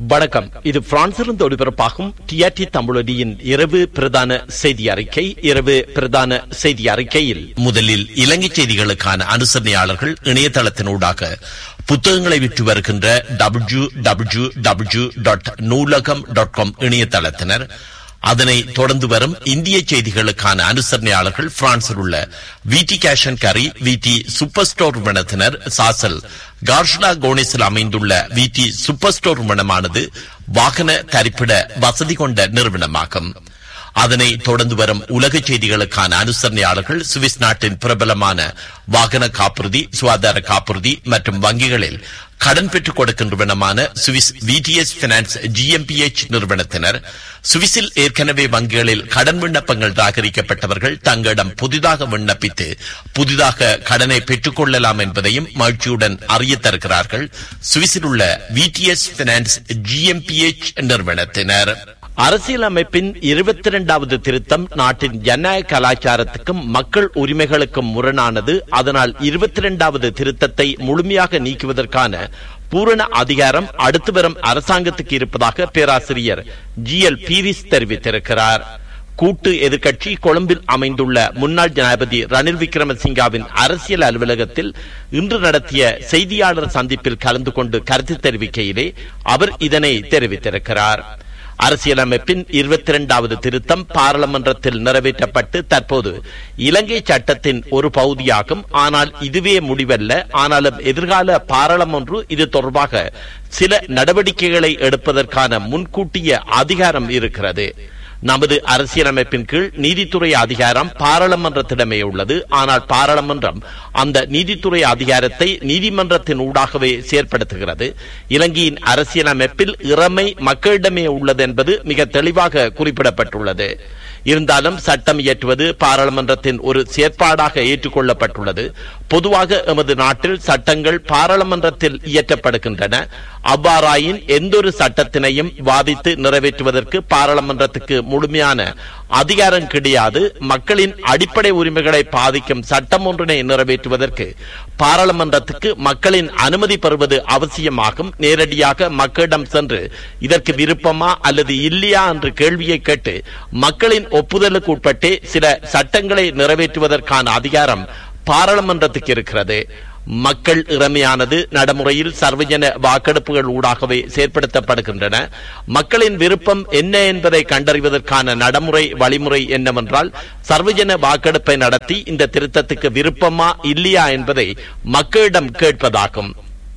வணக்கம் இது பிரான்சிலிருந்து ஒளிபரப்பாகும் டிஆர்டி தமிழொலியின் இரவு பிரதான செய்தி அறிக்கை இரவு பிரதான செய்தி அறிக்கையில் முதலில் இலங்கை செய்திகளுக்கான அனுசரணையாளர்கள் இணையதளத்தினூடாக புத்தகங்களை விற்று வருகின்ற W W W dot Noolaham dot com இணையதளத்தினர் அதனை தொடர்ந்து வரும் இந்திய செய்திகளுக்கான அனுசரணையாளர்கள் பிரான்சில் உள்ள விடி கேஷ் அண்ட் கரி விடி சூப்பர் ஸ்டோர் நிறுவனத்தினர் சாசல் கார்ஷ்லா கோனேஸில் அமைந்துள்ள விடி சூப்பர் ஸ்டோர் நிறுவனமானது வாகன தரிப்பிட வசதி கொண்ட நிறுவனமாகும் அதனை தொடர்ந்து வரும் உலக செய்திகளுக்கான அனுசரணையாளர்கள் சுவிஸ் நாட்டின் பிரபலமான வாகன காப்புறுதி சுகாதார காப்புறுதி மற்றும் வங்கிகளில் கடன் பெற்றுக் கொடுக்கின்றவனமான சுவிஸ் விடிஎஸ் பினான்ஸ் ஜிஎம்பிஎச் நிறுவனத்தினர் சுவிஸில் ஏற்கனவே வங்கிகளில் கடன் விண்ணப்பங்கள் ராகரிக்கப்பட்டவர்கள் தங்களிடம் புதிதாக விண்ணப்பித்து புதிதாக கடனை பெற்றுக் கொள்ளலாம் என்பதையும் மகிழ்ச்சியுடன் அறிய தருகிறார்கள் சுவிஸில் உள்ள விடிஎஸ் பினான்ஸ் ஜிஎம்பிஎச் நிறுவனத்தினர் அரசியலமைப்பின் இருபத்தி இரண்டாவது திருத்தம் நாட்டின் ஜனநாயக கலாச்சாரத்துக்கும் மக்கள் உரிமைகளுக்கும் முரணானது அதனால் இருபத்தி இரண்டாவது திருத்தத்தை முழுமையாக நீக்குவதற்கான பூரண அதிகாரம் அடுத்து வரும் அரசாங்கத்துக்கு இருப்பதாக பேராசிரியர் ஜி எல் பீரிஸ் தெரிவித்திருக்கிறார் கூட்டு எதிர்க்கட்சி கொழும்பில் அமைந்துள்ள முன்னாள் ஜனாதிபதி ரணில் விக்ரமசிங்காவின் அரசியல் அலுவலகத்தில் இன்று நடத்திய செய்தியாளர் சந்திப்பில் கலந்து கொண்டு கருத்து தெரிவிக்கையிலே அவர் இதனை தெரிவித்திருக்கிறார் அரசியலமைப்பின் இருபத்தி இரண்டாவது திருத்தம் பாராளுமன்றத்தில் நிறைவேற்றப்பட்டு தற்போது இலங்கை சட்டத்தின் ஒரு பகுதியாகும் ஆனால் இதுவே முடிவல்ல ஆனாலும் எதிர்கால பாராளுமன்று இது தொடர்பாக சில நடவடிக்கைகளை எடுப்பதற்கான முன்கூட்டிய அதிகாரம் இருக்கிறது நமது அரசியலமைப்பின் கீழ் நீதித்துறை அதிகாரம் பாராளுமன்றத்திடமே உள்ளது ஆனால் பாராளுமன்றம் அந்த நீதித்துறை அதிகாரத்தை நீதிமன்றத்தின் ஊடாகவே செயற்படுத்துகிறது இலங்கையின் அரசியலமைப்பில் இறமை மக்களிடமே உள்ளது என்பது மிக தெளிவாக குறிப்பிடப்பட்டுள்ளது இருந்தாலும் சட்டம் இயற்றுவது பாராளுமன்றத்தின் ஒரு செயற்பாடாக ஏற்றுக்கொள்ளப்பட்டுள்ளது பொதுவாக எமது நாட்டில் சட்டங்கள் பாராளுமன்றத்தில் இயற்றப்படுகின்றன அவ்வாறாயின் எந்தொரு சட்டத்தினையும் வாதித்து நிறைவேற்றுவதற்கு பாராளுமன்றத்துக்கு முழுமையான அதிகாரம் கிடையாது மக்களின் அடிப்படை உரிமைகளை பாதிக்கும் சட்டம் ஒன்றினை நிறைவேற்றுவதற்கு பாராளுமன்றத்துக்கு மக்களின் அனுமதி பெறுவது அவசியமாகும் நேரடியாக மக்களிடம் சென்று இதற்கு விருப்பமா அல்லது இல்லையா என்று கேள்வியை கேட்டு மக்களின் ஒப்புதலுக்கு உட்பட்டே சில சட்டங்களை நிறைவேற்றுவதற்கான அதிகாரம் பாராளுமன்றத்துக்கு இருக்கிறது மக்கள் இறமையானது நடைமுறையில் சர்வஜன வாக்கெடுப்புகள் ஊடாகவே செயற்படுத்தப்படுகின்றன மக்களின் விருப்பம் என்ன என்பதை கண்டறிவதற்கான நடைமுறை வழிமுறை என்னவென்றால் சர்வஜன வாக்கெடுப்பை நடத்தி இந்த திருத்தத்துக்கு விருப்பமா இல்லையா என்பதை மக்களிடம் கேட்பதாகும்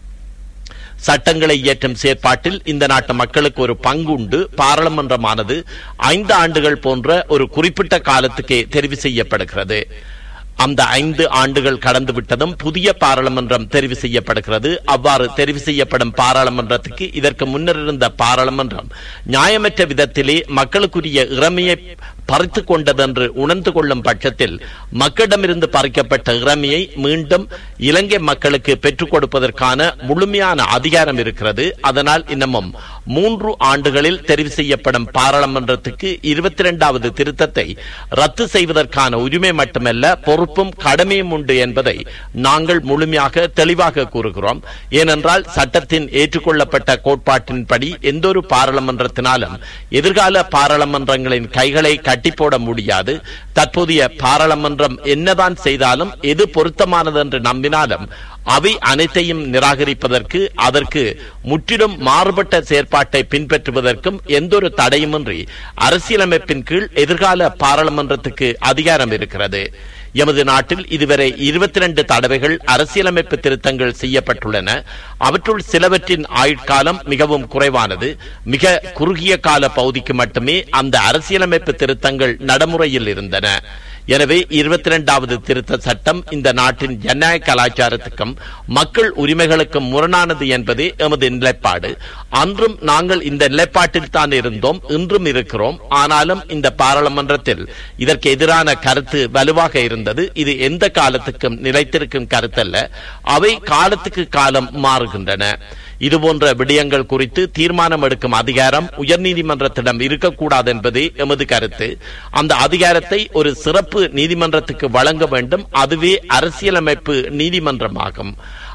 சட்டங்களை இயற்றும் செயற்பாட்டில் இந்த நாட்டு மக்களுக்கு ஒரு பங்கு உண்டு பாராளுமன்றமானது ஐந்து ஆண்டுகள் போன்ற ஒரு குறிப்பிட்ட காலத்துக்கே தெரிவு செய்யப்படுகிறது அந்த ஐந்து ஆண்டுகள் கடந்து விட்டதும் புதிய பாராளுமன்றம் தெரிவு செய்யப்படுகிறது அவ்வாறு தெரிவு செய்யப்படும் பாராளுமன்றத்துக்கு இதற்கு முன்னர் இருந்த பாராளுமன்றம் நியாயமற்ற விதத்திலே மக்களுக்குரிய இறமையை பறித்து கொண்டதென்று உணர்ந்து கொள்ளும் பட்சத்தில் மக்களிடமிருந்து பறிக்கப்பட்ட இறமையை மீண்டும் இலங்கை மக்களுக்கு பெற்றுக் கொடுப்பதற்கான முழுமையான அதிகாரம் இருக்கிறது அதனால் இன்னமும் மூன்று ஆண்டுகளில் தெரிவு செய்யப்படும் பாராளுமன்றத்துக்கு இருபத்தி இரண்டாவது திருத்தத்தை ரத்து செய்வதற்கான உரிமை மட்டுமல்ல பொறுப்பும் கடமையும் உண்டு என்பதை நாங்கள் முழுமையாக தெளிவாக கூறுகிறோம் ஏனென்றால் சட்டத்தின் ஏற்றுக்கொள்ளப்பட்ட கோட்பாட்டின்படி எந்தொரு பாராளுமன்றத்தினாலும் எதிர்கால பாராளுமன்றங்களின் கைகளை கட்டி போட முடியாது தற்போதைய பாராளுமன்றம் என்னதான் செய்தாலும் எது பொருத்தமானது என்று நம்பினாலும் அவை அனைத்தையும் நிராகரிப்பதற்கு அதற்கு முற்றிலும் மாறுபட்ட செயற்பாட்டை பின்பற்றுவதற்கும் எந்தொரு தடையுமின்றி அரசியலமைப்பின் கீழ் எதிர்கால பாராளுமன்றத்துக்கு அதிகாரம் இருக்கிறது எமது நாட்டில் இதுவரை இருபத்தி ரெண்டு தடவைகள் அரசியலமைப்பு திருத்தங்கள் செய்யப்பட்டுள்ளன அவற்றுள் சிலவற்றின் ஆயுட்காலம் மிகவும் குறைவானது மிக குறுகிய கால பகுதிக்கு மட்டுமே அந்த அரசியலமைப்பு திருத்தங்கள் நடைமுறையில் இருந்தன எனவே இருபத்தி இரண்டாவது திருத்த சட்டம் இந்த நாட்டின் ஜனநாயக கலாச்சாரத்துக்கும் மக்கள் உரிமைகளுக்கும் முரணானது என்பதே எமது நிலைப்பாடு அன்றும் நாங்கள் இந்த நிலைப்பாட்டில் தான் இருந்தோம் இன்றும் இருக்கிறோம் ஆனாலும் இந்த பாராளுமன்றத்தில் இதற்கு எதிரான கருத்து வலுவாக இருந்தது இது எந்த காலத்துக்கும் நிலைத்திருக்கும் கருத்தல்ல அவை காலத்துக்கு காலம் மாறுகின்றன இதுபோன்ற விடயங்கள் குறித்து தீர்மானம் எடுக்கும் அதிகாரம் உயர்நீதிமன்றத்திடம் இருக்கக்கூடாது என்பதே எமது கருத்து அந்த அதிகாரத்தை ஒரு சிறப்பு நீதிமன்றத்துக்கு வழங்க வேண்டும் அதுவே அரசியலமைப்பு நீதிமன்றமாகும்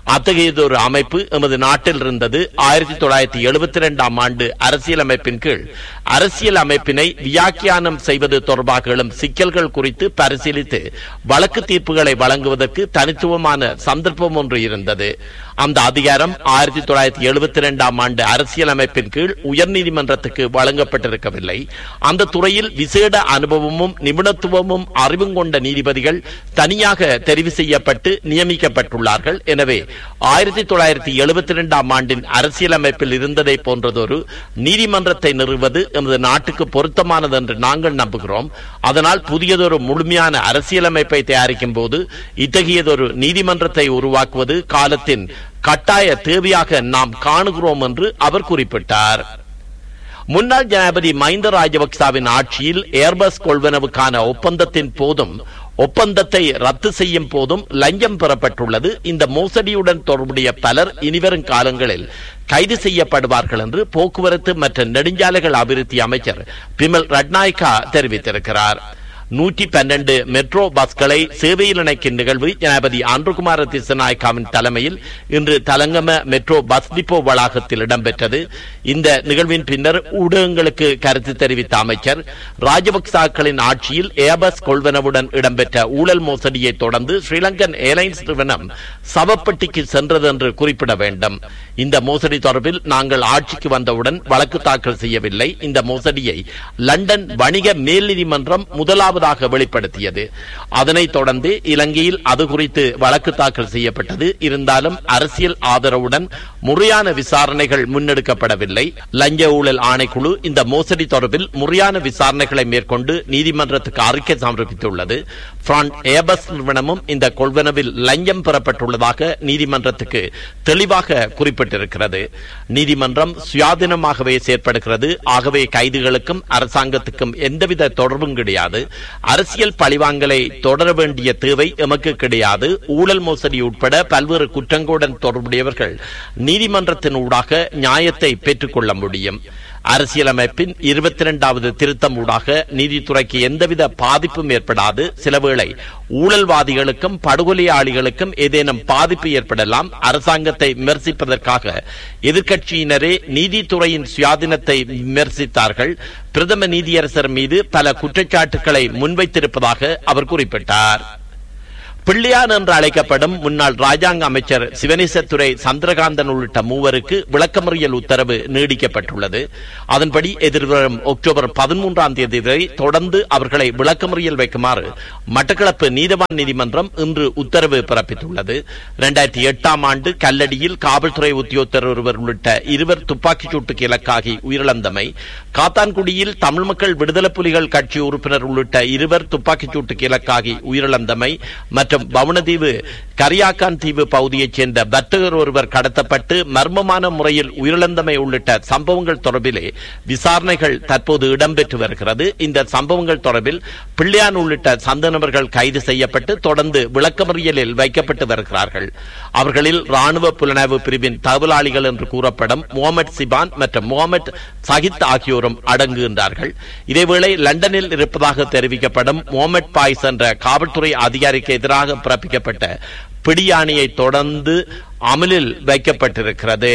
அத்தகையதொரு அமைப்பு எமது நாட்டில் இருந்தது ஆயிரத்தி தொள்ளாயிரத்தி எழுபத்தி இரண்டாம் ஆண்டு அரசியலமைப்பின் கீழ் அரசியல் அமைப்பினை வியாக்கியானம் செய்வது தொடர்பாக எழும் சிக்கல்கள் குறித்து பரிசீலித்து வழக்கு தீர்ப்புகளை வழங்குவதற்கு தனித்துவமான சந்தர்ப்பம் ஒன்று இருந்தது அந்த அதிகாரம் ஆயிரத்தி தொள்ளாயிரத்தி எழுபத்தி இரண்டாம் ஆண்டு அரசியலமைப்பின் கீழ் உயர்நீதிமன்றத்துக்கு வழங்கப்பட்டிருக்கவில்லை அந்த துறையில் விசேட அனுபவமும் நிபுணத்துவமும் அறிவும் கொண்ட நீதிபதிகள் தனியாக தெரிவு செய்யப்பட்டு நியமிக்கப்பட்டுள்ளார்கள் எனவே ஆயிரத்தி தொள்ளாயிரத்தி எழுபத்தி இரண்டாம் ஆண்டின் அரசியலமைப்பில் இருந்ததை போன்றதொரு நீதிமன்றத்தை நிறுவது எமது நாட்டுக்கு பொருத்தமானது என்று நாங்கள் நம்புகிறோம் அதனால் புதியதொரு முழுமையான அரசியலமைப்பை தயாரிக்கும் போது இத்தகையதொரு நீதிமன்றத்தை உருவாக்குவது காலத்தின் கட்டாய தேவையாக நாம் காணுகிறோம் என்று அவர் குறிப்பிட்டார் முன்னாள் ஜனாதிபதி மஹிந்த ராஜபக்சாவின் ஆட்சியில் ஏர்பஸ் கொள்வனவுக்கான ஒப்பந்தத்தின் போதும் ஒப்பந்தத்தை ரத்து செய்யும் போதும் லஞ்சம் பெறப்பட்டுள்ளது இந்த மோசடியுடன் தொடர்புடைய பலர் இனிவரும் காலங்களில் கைது செய்யப்படுவார்கள் என்று போக்குவரத்து மற்றும் நெடுஞ்சாலைகள் அபிவிருத்தி அமைச்சர் பிமல் ரட்நாயக்கா தெரிவித்திருக்கிறார் நூற்றி பன்னெண்டு மெட்ரோ பஸ்களை சேவையில் இணைக்கும் நிகழ்வு ஜனாதிபதி ஆண்டுகுமார திசநாயக்காவின் தலைமையில் இன்று தலங்கம மெட்ரோ பஸ் டிப்போ வளாகத்தில் இடம்பெற்றது இந்த நிகழ்வின் பின்னர் ஊடகங்களுக்கு கருத்து தெரிவித்த அமைச்சர் ராஜபக்சாக்களின் ஆட்சியில் ஏபஸ் கொள்வனவுடன் இடம்பெற்ற ஊழல் மோசடியை தொடர்ந்து ஸ்ரீலங்கன் ஏர்லைன்ஸ் நிறுவனம் சவப்பட்டிக்கு சென்றது என்று குறிப்பிட வேண்டும் இந்த மோசடி தொடர்பில் நாங்கள் ஆட்சிக்கு வந்தவுடன் வழக்கு தாக்கல் செய்யவில்லை இந்த மோசடியை லண்டன் வணிக மேல் நீதிமன்றம் முதலாவது முதலாவதாக வெளிப்படுத்தியது அதனைத் தொடர்ந்து இலங்கையில் அது குறித்து வழக்கு தாக்கல் செய்யப்பட்டது இருந்தாலும் அரசியல் ஆதரவுடன் முறையான விசாரணைகள் முன்னெடுக்கப்படவில்லை லஞ்ச ஊழல் ஆணைக்குழு இந்த மோசடி தொடர்பில் முறையான விசாரணைகளை மேற்கொண்டு நீதிமன்றத்துக்கு அறிக்கை சமர்ப்பித்துள்ளது பிராண்ட் ஏபஸ் நிறுவனமும் இந்த கொள்வனவில் லஞ்சம் பெறப்பட்டுள்ளதாக நீதிமன்றத்துக்கு தெளிவாக குறிப்பிட்டிருக்கிறது நீதிமன்றம் சுயாதீனமாகவே செயற்படுகிறது ஆகவே கைதுகளுக்கும் அரசாங்கத்துக்கும் எந்தவித தொடர்பும் கிடையாது அரசியல் பழிவாங்கலை தொடர வேண்டிய தேவை எமக்கு கிடையாது ஊழல் மோசடி உட்பட பல்வேறு குற்றங்களுடன் தொடர்புடையவர்கள் நீதிமன்றத்தின் ஊடாக நியாயத்தை பெற்றுக் கொள்ள முடியும் அரசியலமைப்பின் இருபத்தி இரண்டாவது திருத்தம் ஊடாக நீதித்துறைக்கு எந்தவித பாதிப்பும் ஏற்படாது சிலவேளை ஊழல்வாதிகளுக்கும் படுகொலையாளிகளுக்கும் ஏதேனும் பாதிப்பு ஏற்படலாம் அரசாங்கத்தை விமர்சிப்பதற்காக எதிர்க்கட்சியினரே நீதித்துறையின் சுயாதீனத்தை விமர்சித்தார்கள் பிரதம நீதியரசர் மீது பல குற்றச்சாட்டுகளை முன்வைத்திருப்பதாக அவர் குறிப்பிட்டார் பிள்ளையான் என்று அழைக்கப்படும் முன்னாள் ராஜாங்க அமைச்சர் சிவனேசத்துறை சந்திரகாந்தன் உள்ளிட்ட மூவருக்கு விளக்கமறியல் உத்தரவு நீடிக்கப்பட்டுள்ளது அதன்படி எதிர்வரும் அக்டோபர் பதிமூன்றாம் தேதி வரை தொடர்ந்து அவர்களை விளக்கமறியல் வைக்குமாறு மட்டக்களப்பு நீதவான் நீதிமன்றம் இன்று உத்தரவு பிறப்பித்துள்ளது இரண்டாயிரத்தி எட்டாம் ஆண்டு கல்லடியில் காவல்துறை உத்தியோகத்தர் ஒருவர் உள்ளிட்ட இருவர் துப்பாக்கிச் சூட்டுக்கு இலக்காகி உயிரிழந்தமை காத்தான்குடியில் தமிழ் மக்கள் விடுதலை புலிகள் கட்சி உறுப்பினர் உள்ளிட்ட இருவர் துப்பாக்கிச் சூட்டுக்கு இலக்காகி உயிரிழந்தமை மற்றும் பவுனதீவு கரியாக்கான் தீவு பகுதியைச் சேர்ந்த வர்த்தகர் ஒருவர் கடத்தப்பட்டு மர்மமான முறையில் உயிரிழந்தமை உள்ளிட்ட சம்பவங்கள் தொடர்பிலே விசாரணைகள் தற்போது இடம்பெற்று வருகிறது இந்த சம்பவங்கள் தொடர்பில் பிள்ளையான் உள்ளிட்ட சந்த நபர்கள் கைது செய்யப்பட்டு தொடர்ந்து விளக்கமறியலில் வைக்கப்பட்டு வருகிறார்கள் அவர்களில் ராணுவ புலனாய்வு பிரிவின் தகவலாளிகள் என்று கூறப்படும் முகமது சிபான் மற்றும் முகமது சகித் ஆகியோரும் அடங்குகின்றார்கள் இதேவேளை லண்டனில் இருப்பதாக தெரிவிக்கப்படும் முகமது பாய்ஸ் என்ற காவல்துறை அதிகாரிக்கு எதிராக பிறப்பிக்கப்பட்ட பிடியாணியை தொடர்ந்து அமலில் வைக்கப்பட்டிருக்கிறது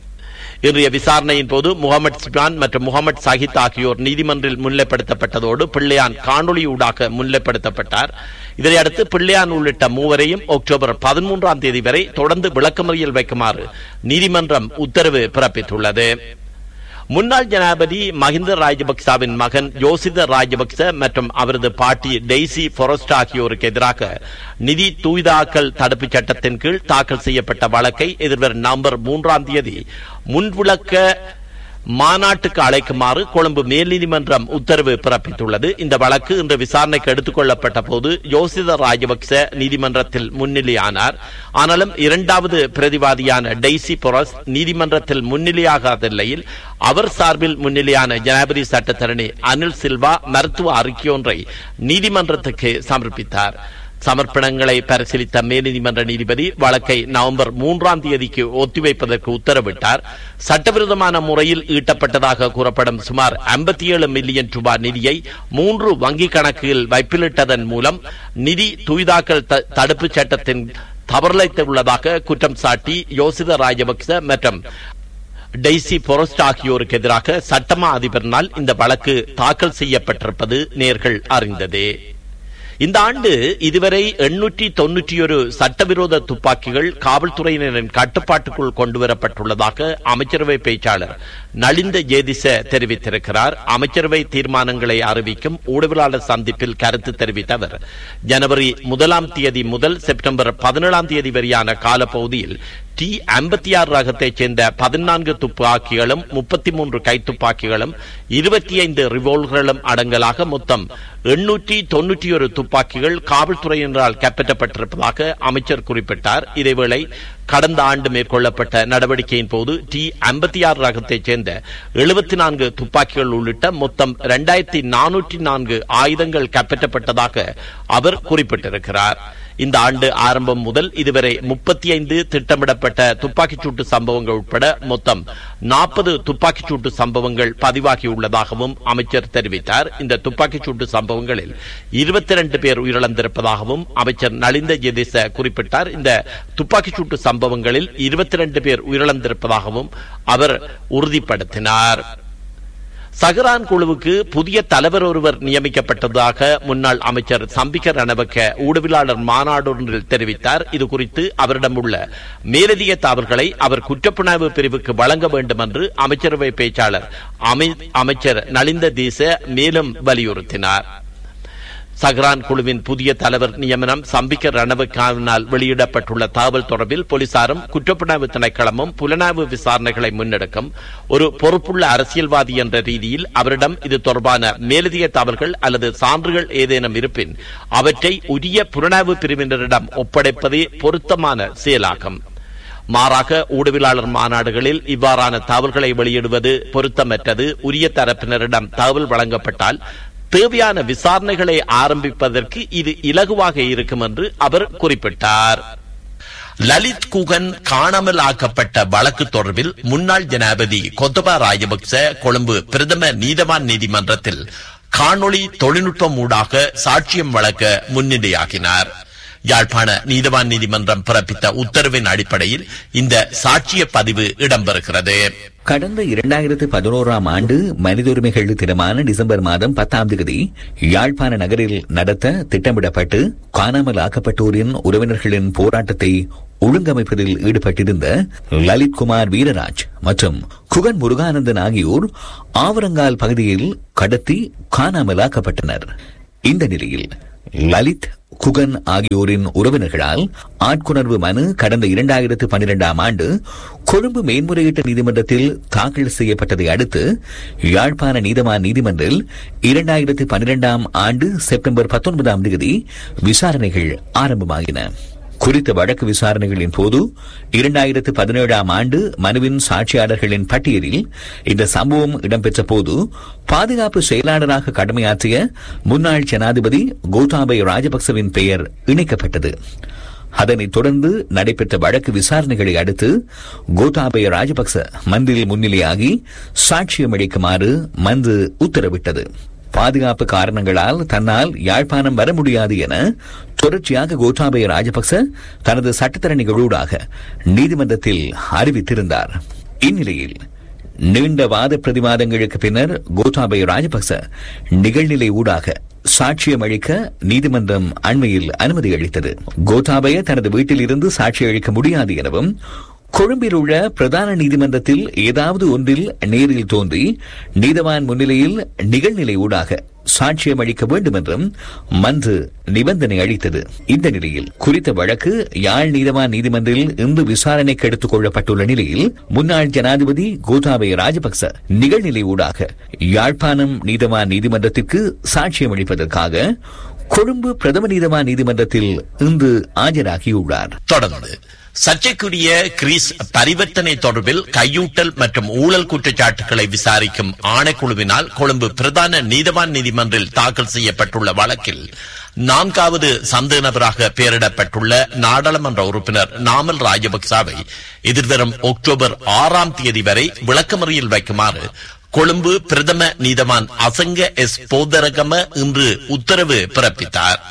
இன்றைய விசாரணையின் போது முகமது சிபான் மற்றும் முகமது சாஹித் ஆகியோர் நீதிமன்றில் முன்னிலைப்படுத்தப்பட்டதோடு பிள்ளையான் காணொலியூடாக முன்னிலைப்படுத்தப்பட்டார் இதனையடுத்து பிள்ளையான் உள்ளிட்ட மூவரையும் அக்டோபர் பதிமூன்றாம் தேதி வரை தொடர்ந்து விளக்கமறியல் வைக்குமாறு நீதிமன்றம் உத்தரவு பிறப்பித்துள்ளது முன்னாள் ஜனாதிபதி மஹிந்த ராஜபக்சாவின் மகன் யோசித ராஜபக்ச மற்றும் அவரது பாட்டி டெய்சி பொரஸ்ட் ஆகியோருக்கு எதிராக நிதி தூய்தாக்கல் தடுப்புச் சட்டத்தின் கீழ் தாக்கல் செய்யப்பட்ட வழக்கை எதிர்வரும் நவம்பர் மூன்றாம் தேதி முன்விளக்க மாநாட்டுக்கு அழைக்குமாறு கொழும்பு மேல் நீதிமன்றம் உத்தரவு பிறப்பித்துள்ளது இந்த வழக்கு இன்று விசாரணைக்கு எடுத்துக் கொள்ளப்பட்ட போது யோசித ராஜபக்ச நீதிமன்றத்தில் முன்னிலையானார் ஆனாலும் இரண்டாவது பிரதிவாதியான டெய்சி பொரஸ் நீதிமன்றத்தில் முன்னிலையாகாத நிலையில் அவர் சார்பில் முன்னிலையான ஜனாதிபதி சட்டத்தரணி அனில் சில்வா மருத்துவ அறிக்கையொன்றை நீதிமன்றத்துக்கு சமர்ப்பித்தார் சமர்ப்பணங்களை பரிசீலித்த மேல்நீதிமன்ற நீதிபதி வழக்கை நவம்பர் மூன்றாம் தேதிக்கு ஒத்திவைப்பதற்கு உத்தரவிட்டார் சட்டவிரோதமான முறையில் ஈட்டப்பட்டதாக கூறப்படும் சுமார் ஐம்பத்தி ஏழு மில்லியன் ரூபாய் நிதியை மூன்று வங்கிக் கணக்கில் வைப்பிலிட்டதன் மூலம் நிதி தூய்தாக்கல் தடுப்புச் சட்டத்தின் தவறிழைத்துள்ளதாக குற்றம் சாட்டி யோசித ராஜபக்ச மற்றும் டெய்சி பொரஸ்ட் ஆகியோருக்கு எதிராக சட்டமா அதிபரினால் இந்த வழக்கு தாக்கல் செய்யப்பட்டிருப்பது நேர்கள் அறிந்ததே இந்த ஆண்டு இதுவரை எண்ணூற்றி தொன்னூற்றி ஒரு சட்டவிரோத துப்பாக்கிகள் காவல்துறையினரின் கட்டுப்பாட்டுக்குள் கொண்டுவரப்பட்டுள்ளதாக அமைச்சரவை பேச்சாளர் நலிந்த ஜேதிச தெரிவித்திருக்கிறார் அமைச்சரவை தீர்மானங்களை அறிவிக்கும் ஊடகவியலாளர் சந்திப்பில் கருத்து தெரிவித்த அவர் ஜனவரி முதலாம் தேதி முதல் செப்டம்பர் பதினேழாம் தேதி வரையான காலப்பகுதியில் டி ஐம்பத்தி ஆறு ரகத்தைச் சேர்ந்த பதினான்கு துப்பாக்கிகளும் முப்பத்தி மூன்று கைத்துப்பாக்கிகளும் இருபத்தி ஐந்து ரிவால்வர்களும் அடங்கலாக மொத்தம் எண்ணூற்றி தொன்னூற்றி ஒரு துப்பாக்கிகள் காவல்துறையினரால் கைப்பற்றப்பட்டிருப்பதாக அமைச்சர் குறிப்பிட்டார் இதேவேளை கடந்த ஆண்டு மேற்கொள்ளப்பட்ட நடவடிக்கையின் போது டி ஐம்பத்தி ஆறு ரகத்தைச் சேர்ந்த எழுபத்தி நான்கு துப்பாக்கிகள் உள்ளிட்ட மொத்தம் இரண்டாயிரத்தி நானூற்றி நான்கு ஆயுதங்கள் கைப்பற்றப்பட்டதாக அவர் குறிப்பிட்டிருக்கிறார் இந்த ஆண்டு ஆரம்பம் முதல் இதுவரை முப்பத்தி ஐந்து திட்டமிடப்பட்ட துப்பாக்கிச்சூட்டு சம்பவங்கள் உட்பட மொத்தம் நாற்பது துப்பாக்கிச்சூட்டு சம்பவங்கள் பதிவாகியுள்ளதாகவும் அமைச்சர் தெரிவித்தார் இந்த துப்பாக்கிச்சூட்டு சம்பவங்களில் இருபத்தி இரண்டு பேர் உயிரிழந்திருப்பதாகவும் அமைச்சர் நலிந்த ஜெதிச குறிப்பிட்டார் இந்த துப்பாக்கிச்சூட்டு சம்பவங்களில் இருபத்தி இரண்டு பேர் உயிரிழந்திருப்பதாகவும் அவர் உறுதிப்படுத்தினார் சஹரான் குழுவுக்கு புதிய தலைவர் ஒருவர் நியமிக்கப்பட்டதாக முன்னாள் அமைச்சர் சம்பிக்க ரணவக்க ஊடகவியலாளர் மாநாடு ஒன்றில் தெரிவித்தார் இது குறித்து அவரிடம் உள்ள மேலதிக தகவல்களை அவர் குற்றப்புணர்வு பிரிவுக்கு வழங்க வேண்டும் என்று அமைச்சரவை பேச்சாளர் அமைச்சர் நலிந்த தீச மேலும் வலியுறுத்தினார் சஹ்ரான் குழுவின் புதிய தலைவர் நியமனம் சம்பிக்க ரணவுக்காவினால் வெளியிடப்பட்டுள்ள தகவல் தொடர்பில் போலீசாரும் குற்றப்புலனாய்வு திணைக்களமும் புலனாய்வு விசாரணைகளை முன்னெடுக்கும் ஒரு பொறுப்புள்ள அரசியல்வாதி என்ற ரீதியில் அவரிடம் இது தொடர்பான மேலதிக தகவல்கள் அல்லது சான்றுகள் ஏதேனும் இருப்பின் அவற்றை உரிய புலனாய்வு பிரிவினரிடம் ஒப்படைப்பதே பொருத்தமான செயலாகும் மாறாக ஊடகவியலாளர் மாநாடுகளில் இவ்வாறான தகவல்களை வெளியிடுவது பொருத்தமற்றது உரிய தரப்பினரிடம் தகவல் வழங்கப்பட்டால் தேவையான விசாரணைகளை ஆரம்பிப்பதற்கு இது இலகுவாக இருக்கும் என்று அவர் குறிப்பிட்டார் லலித் குகன் காணாமல் ஆக்கப்பட்ட வழக்கு தொடர்பில் முன்னாள் ஜனாபதி கொத்தபா ராஜபக்ச கொழும்பு பிரதம நீதவான் நீதிமன்றத்தில் காணொளி தொழில்நுட்பம் ஊடாக சாட்சியம் வழங்க முன்னிலையாகினார் யாழ்ப்பாண நீதவான் நீதிமன்றம் பிறப்பித்த உத்தரவின் அடிப்படையில் இந்த சாட்சிய பதிவு இடம்பெறுகிறது கடந்த இரண்டாயிரத்து பதினோராம் ஆண்டு மனித உரிமைகள் தினமான டிசம்பர் மாதம் பத்தாம் தேதி யாழ்ப்பாண நகரில் நடத்த திட்டமிடப்பட்டு காணாமல் ஆக்கப்பட்டோரின் உறவினர்களின் போராட்டத்தை ஒழுங்கமைப்பதில் ஈடுபட்டிருந்த லலித் குமார் வீரராஜ் மற்றும் குகன் முருகானந்தன் ஆகியோர் ஆவரங்கால் பகுதியில் கடத்தி காணாமலாக்கப்பட்டனர் இந்த நிலையில் லலித் குகன் ஆகியோரின் உறவினர்களால் ஆட்கொணர்வு மனு கடந்த இரண்டாயிரத்து பன்னிரெண்டாம் ஆண்டு கொழும்பு மேன்முறையீட்டு நீதிமன்றத்தில் தாக்கல் செய்யப்பட்டதை அடுத்து யாழ்ப்பாண நீதவான் நீதிமன்றில் இரண்டாயிரத்து பன்னிரெண்டாம் ஆண்டு செப்டம்பர் பத்தொன்பதாம் தேதி விசாரணைகள் ஆரம்பமாகின குறித்த வழக்கு விசாரணைகளின் போது இரண்டாயிரத்து பதினேழாம் ஆண்டு மனுவின் சாட்சியாளர்களின் பட்டியலில் இந்த சம்பவம் இடம்பெற்ற போது பாதுகாப்பு செயலாளராக கடமையாற்றிய முன்னாள் ஜனாதிபதி கோத்தாபய ராஜபக்சவின் பெயர் இணைக்கப்பட்டது அதனைத் தொடர்ந்து நடைபெற்ற வழக்கு விசாரணைகளை அடுத்து கோட்டாபய ராஜபக்ச மந்தில் முன்னிலையாகி சாட்சியம் அளிக்குமாறு மந்து உத்தரவிட்டது பாதுகாப்பு காரணங்களால் தன்னால் யாழ்ப்பாணம் வர முடியாது என தொடர்ச்சியாக கோட்டாபய ராஜபக்ச தனது சட்டத்தரணிகளூடாக நீதிமன்றத்தில் அறிவித்திருந்தார் இந்நிலையில் நீண்ட வாத பிரதிவாதங்களுக்கு பின்னர் கோட்டாபய ராஜபக்ச நிகழ்நிலை ஊடாக சாட்சியம் அளிக்க நீதிமன்றம் அண்மையில் அனுமதி அளித்தது கோட்டாபய தனது வீட்டில் இருந்து சாட்சி அளிக்க முடியாது எனவும் கொழும்பில் உள்ள பிரதான நீதிமன்றத்தில் ஏதாவது ஒன்றில் நேரில் தோன்றி நீதவான் முன்னிலையில் நிகழ்நிலை ஊடாக சாட்சியம் அளிக்க வேண்டும் என்றும் மன்று நிபந்தனை அளித்தது இந்த நிலையில் குறித்த வழக்கு யாழ் நீதவான் நீதிமன்றில் இன்று விசாரணைக்கு எடுத்துக் கொள்ளப்பட்டுள்ள நிலையில் முன்னாள் ஜனாதிபதி கோதாபய ராஜபக்ச நிகழ்நிலை ஊடாக யாழ்ப்பாணம் நீதவான் நீதிமன்றத்திற்கு சாட்சியம் அளிப்பதற்காக கொழும்பு பிரதம நீதவான் நீதிமன்றத்தில் இன்று ஆஜராகியுள்ளார் தொடர்ந்து சர்ச்சைக்குரிய கிரீஸ் பரிவர்த்தனை தொடர்பில் கையூட்டல் மற்றும் ஊழல் குற்றச்சாட்டுகளை விசாரிக்கும் ஆணைக்குழுவினால் கொழும்பு பிரதான நீதவான் நீதிமன்றில் தாக்கல் செய்யப்பட்டுள்ள வழக்கில் நான்காவது சந்தேக நபராக பெயரிடப்பட்டுள்ள நாடாளுமன்ற உறுப்பினர் நாமல் ராஜபக்சாவை எதிர்வரும் அக்டோபர் ஆறாம் தேதி வரை விளக்கமறியில் வைக்குமாறு கொழும்பு பிரதம நீதவான் அசங்க எஸ் போதரகம இன்று உத்தரவு பிறப்பித்தார்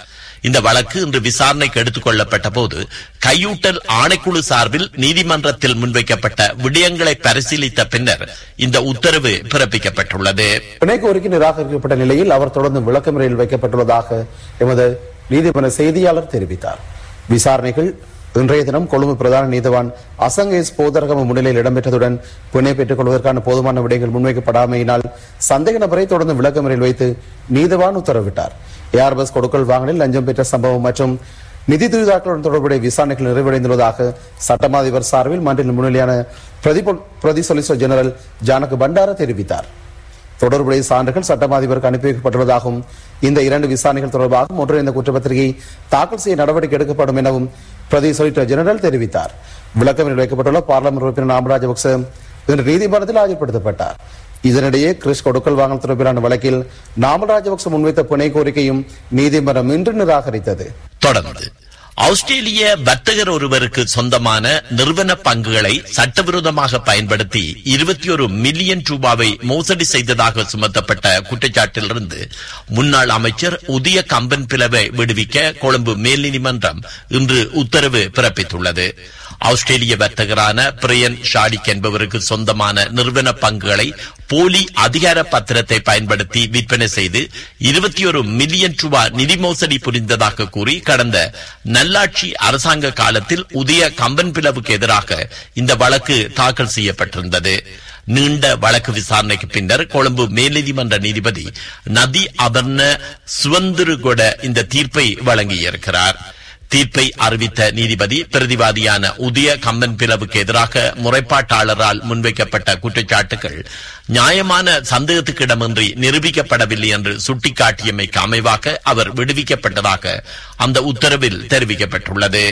இந்த வழக்கு இன்று விசாரணைக்கு எடுத்துக் கொள்ளப்பட்ட போது கையூட்டல் ஆணைக்குழு சார்பில் நீதிமன்றத்தில் முன்வைக்கப்பட்ட விடயங்களை பரிசீலித்த பின்னர் இந்த உத்தரவு பிறப்பிக்கப்பட்டுள்ளது பிணை கோரிக்கை நிராகரிக்கப்பட்ட நிலையில் அவர் தொடர்ந்து விளக்கமறையில் வைக்கப்பட்டுள்ளதாக எமது நீதிமன்ற செய்தியாளர் தெரிவித்தார் விசாரணைகள் இன்றைய தினம் கொழும்பு பிரதான நீதவான் அசங்கேஸ் போதரகம முன்னிலையில் இடம்பெற்றதுடன் பிணை பெற்றுக் கொள்வதற்கான போதுமான விடயங்கள் முன்வைக்கப்படாமையினால் சந்தேக நபரை தொடர்ந்து விளக்கமறையில் வைத்து நீதவான் உத்தரவிட்டார் ஏர்பஸ் கொடுக்கல் வாங்கலில் லஞ்சம் பெற்ற சம்பவம் மற்றும் நிதி துரிதாக்களுடன் தொடர்புடைய விசாரணைகள் நிறைவடைந்துள்ளதாக சட்டமா அதிபர் சார்பில் மன்றில் முன்னிலையான பிரதி பிரதி சொலிசிட்டர் ஜெனரல் ஜானகு பண்டார தெரிவித்தார் தொடர்புடைய சான்றுகள் சட்டமா அதிபருக்கு அனுப்பி வைக்கப்பட்டுள்ளதாகவும் இந்த இரண்டு விசாரணைகள் தொடர்பாக ஒன்றிணைந்த குற்றப்பத்திரிகை தாக்கல் செய்ய நடவடிக்கை எடுக்கப்படும் எனவும் பிரதி சொலிசிட்டர் ஜெனரல் தெரிவித்தார் விளக்கம் வைக்கப்பட்டுள்ள பார்லமெண்ட் உறுப்பினர் நாம ராஜபக்ச இன்று நீதிமன்றத்தில் ஆஜர்படுத்தப்பட்டார் இதனிடையே கிறிஸ் கொடுக்கல் வாங்கல் தொடர்பிலான வழக்கில் நாமல் ராஜபக்ச முன்வைத்த பிணை கோரிக்கையும் நீதிமன்றம் இன்று நிராகரித்தது தொடர்ந்து ஆஸ்திரேலிய வர்த்தகர் ஒருவருக்கு சொந்தமான நிறுவன பங்குகளை சட்டவிரோதமாக பயன்படுத்தி இருபத்தி ஒரு மில்லியன் ரூபாவை மோசடி செய்ததாக சுமத்தப்பட்ட குற்றச்சாட்டிலிருந்து முன்னாள் அமைச்சர் உதய கம்பன் பிளவை விடுவிக்க கொழும்பு மேல் நீதிமன்றம் இன்று உத்தரவு பிறப்பித்துள்ளது ஆஸ்திரேலிய வர்த்தகரான பிரியன் ஷாடிக் என்பவருக்கு சொந்தமான நிறுவன பங்குகளை போலி அதிகார பத்திரத்தை பயன்படுத்தி விற்பனை செய்து இருபத்தி ஒரு மில்லியன் ரூபாய் நிதி மோசடி புரிந்ததாக கூறி கடந்த நல்லாட்சி அரசாங்க காலத்தில் உதய கம்பன் பிளவுக்கு எதிராக இந்த வழக்கு தாக்கல் செய்யப்பட்டிருந்தது நீண்ட வழக்கு விசாரணைக்கு பின்னர் கொழும்பு மேல்நீதிமன்ற நீதிபதி நதி அபர்ண சுவந்திருகொட இந்த தீர்ப்பை வழங்கியிருக்கிறார் தீர்ப்பை அறிவித்த நீதிபதி பிரதிவாதியான உதய கம்பன் பிளவுக்கு எதிராக முறைப்பாட்டாளரால் முன்வைக்கப்பட்ட குற்றச்சாட்டுகள் நியாயமான சந்தேகத்துக்கிடமின்றி நிரூபிக்கப்படவில்லை என்று சுட்டிக்காட்டியமைக்கு அமைவாக அவர் விடுவிக்கப்பட்டதாக அந்த உத்தரவில் தெரிவிக்கப்பட்டுள்ளது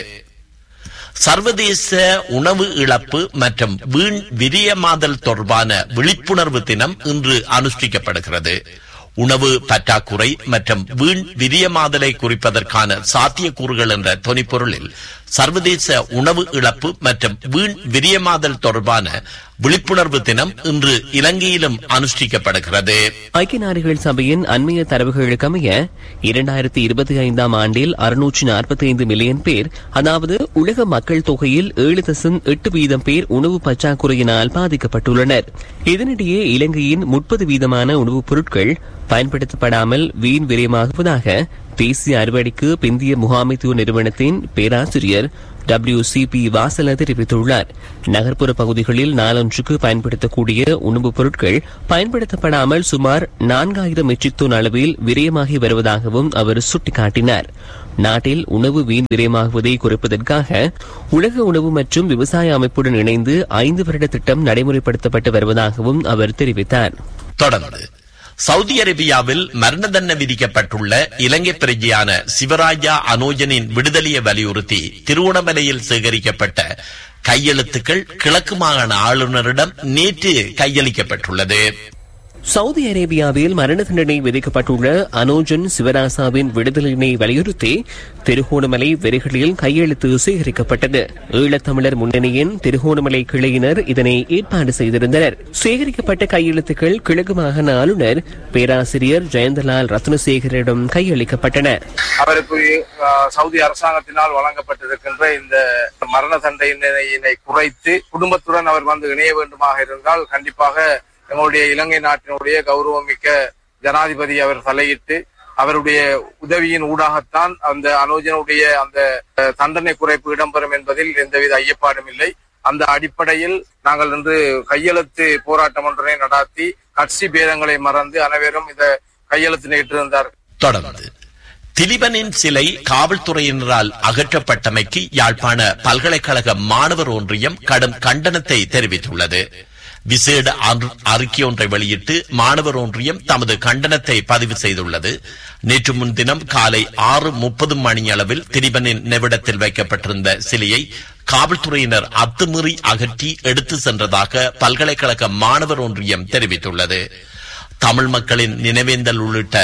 சர்வதேச உணவு இழப்பு மற்றும் வீண் விரியமாதல் தொடர்பான விழிப்புணர்வு தினம் இன்று அனுஷ்டிக்கப்படுகிறது உணவு பற்றாக்குறை மற்றும் வீண் விரியமாதலை குறிப்பதற்கான சாத்தியக்கூறுகள் என்ற தொனிப்பொருளில் சர்வதேச உணவு இழப்பு மற்றும் வீண் விரியமாதல் தொடர்பான விழிப்புணர்வு தினம் இன்று இலங்கையிலும் அனுஷ்டிக்கப்படுகிறது ஐக்கிய நாடுகள் சபையின் அண்மைய தரவுகளுக்கு அமைய இரண்டாயிரத்தி இருபத்தி ஐந்தாம் ஆண்டில் அறுநூற்றி நாற்பத்தி ஐந்து மில்லியன் பேர் அதாவது உலக மக்கள் தொகையில் ஏழு தசம் எட்டு வீதம் பேர் உணவு பற்றாக்குறையினால் பாதிக்கப்பட்டுள்ளனர் இதனிடையே இலங்கையின் முப்பது வீதமான உணவுப் பொருட்கள் பயன்படுத்தப்படாமல் வீண் விரயமாகுவதாக தேசிய அறுவடைக்கு பிந்திய முகாமைத்துவ நிறுவனத்தின் பேராசிரியர் டபிள்யூ சி பி வாசல தெரிவித்துள்ளார் நகர்ப்புற பகுதிகளில் நாளொன்றுக்கு பயன்படுத்தக்கூடிய உணவுப் பொருட்கள் பயன்படுத்தப்படாமல் சுமார் நான்காயிரம் மெட்ரிக் டன் அளவில் விரயமாகி வருவதாகவும் அவர் சுட்டிக்காட்டினார் நாட்டில் உணவு வீண் விரயமாகுவதை குறைப்பதற்காக உலக உணவு மற்றும் விவசாய அமைப்புடன் இணைந்து ஐந்து வருட திட்டம் நடைமுறைப்படுத்தப்பட்டு வருவதாகவும் அவர் தெரிவித்தார் தொடர்ந்து சவுதி அரேபியாவில் மரண தண்டனை விதிக்கப்பட்டுள்ள இலங்கை பிரஜையான சிவராஜா அனோஜனின் விடுதலையை வலியுறுத்தி திருவோணமலையில் சேகரிக்கப்பட்ட கையெழுத்துக்கள் கிழக்கு மாகாண ஆளுநரிடம் நேற்று கையளிக்கப்பட்டுள்ளது சவுதி அரேபியாவில் மரண தண்டனை விதிக்கப்பட்டுள்ள அனோஜன் சிவராசாவின் விடுதலினை வலியுறுத்தி திருகோணமலை வெறிகளில் கையெழுத்து சேகரிக்கப்பட்டது ஈழத்தமிழர் முன்னணியின் திருகோணமலை கிளையினர் இதனை ஏற்பாடு செய்திருந்தனர் சேகரிக்கப்பட்ட கையெழுத்துக்கள் கிழக்கு மாகாண ஆளுநர் பேராசிரியர் ஜெயந்தலால் ரத்னசேகரிடம் கையளிக்கப்பட்டன அவருக்கு அஹ், சவுதி அரசாங்கத்தினால் வழங்கப்பட்டிருக்கின்ற இந்த மரண தண்டனையினை குறைத்து குடும்பத்துடன் அவர் வந்து இணைய வேண்டுமாக இருந்தால் கண்டிப்பாக எங்களுடைய இலங்கை நாட்டினுடைய கௌரவமிக்க ஜனாதிபதி அவர் தலையிட்டு அவருடைய உதவியின் ஊடாகத்தான் அந்த அனோஜனுடைய அந்த அஹ், தண்டனை குறைப்பு இடம்பெறும் என்பதில் எந்தவித ஐயப்பாடும் இல்லை அந்த அடிப்படையில் நாங்கள் இன்று கையெழுத்து போராட்டம் ஒன்றினை நடாத்தி கட்சி பேதங்களை மறந்து அனைவரும் இந்த கையெழுத்தினிட்டிருந்தார் தொடர்ந்து திலிபனின் சிலை காவல்துறையினரால் அகற்றப்பட்டமைக்கு யாழ்ப்பாண பல்கலைக்கழக மாணவர் ஒன்றியம் கடும் கண்டனத்தை தெரிவித்துள்ளது விசேட அறு- அறிக்கை ஒன்றை வெளியிட்டு மாணவர் ஒன்றியம் தமது கண்டனத்தை பதிவு செய்துள்ளது நேற்று முன்தினம் காலை ஆறு முப்பது மணியளவில் திரிபனின் நிமிடத்தில் வைக்கப்பட்டிருந்த சிலையை காவல்துறையினர் அத்துமீறி அகற்றி எடுத்து சென்றதாக பல்கலைக்கழக மாணவர் ஒன்றியம் தெரிவித்துள்ளது தமிழ் மக்களின் நினைவேந்தல் உள்ளிட்ட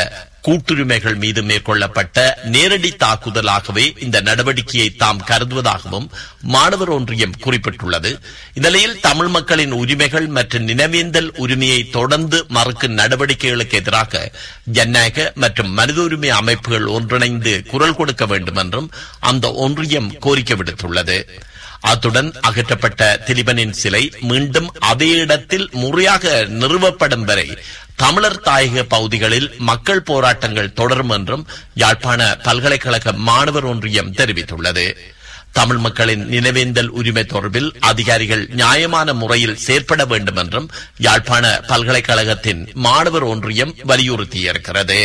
கூட்டுரிமைகள் மீது மேற்கொள்ளப்பட்ட நேரடி தாக்குதலாகவே இந்த நடவடிக்கையை தாம் கருதுவதாகவும் மாணவர் ஒன்றியம் குறிப்பிட்டுள்ளது இந்நிலையில் தமிழ் மக்களின் உரிமைகள் மற்றும் நினைவேந்தல் உரிமையை தொடர்ந்து மறுக்கும் நடவடிக்கைகளுக்கு எதிராக ஜனநாயக மற்றும் மனித உரிமை அமைப்புகள் ஒன்றிணைந்து குரல் கொடுக்க வேண்டும் என்றும் அந்த ஒன்றியம் கோரிக்கை விடுத்துள்ளது அத்துடன் அகற்றப்பட்ட திலிபனின் சிலை மீண்டும் அதே இடத்தில் முறையாக நிறுவப்படும் வரை தமிழர் தாயக பகுதிகளில் மக்கள் போராட்டங்கள் தொடரும் என்றும் யாழ்ப்பாண பல்கலைக்கழக மாணவர் ஒன்றியம் தெரிவித்துள்ளது தமிழ் மக்களின் நினைவேந்தல் உரிமை தொடர்பில் அதிகாரிகள் நியாயமான முறையில் செயற்பட வேண்டும் என்றும் யாழ்ப்பாண பல்கலைக்கழகத்தின் மாணவர் ஒன்றியம் வலியுறுத்தியிருக்கிறது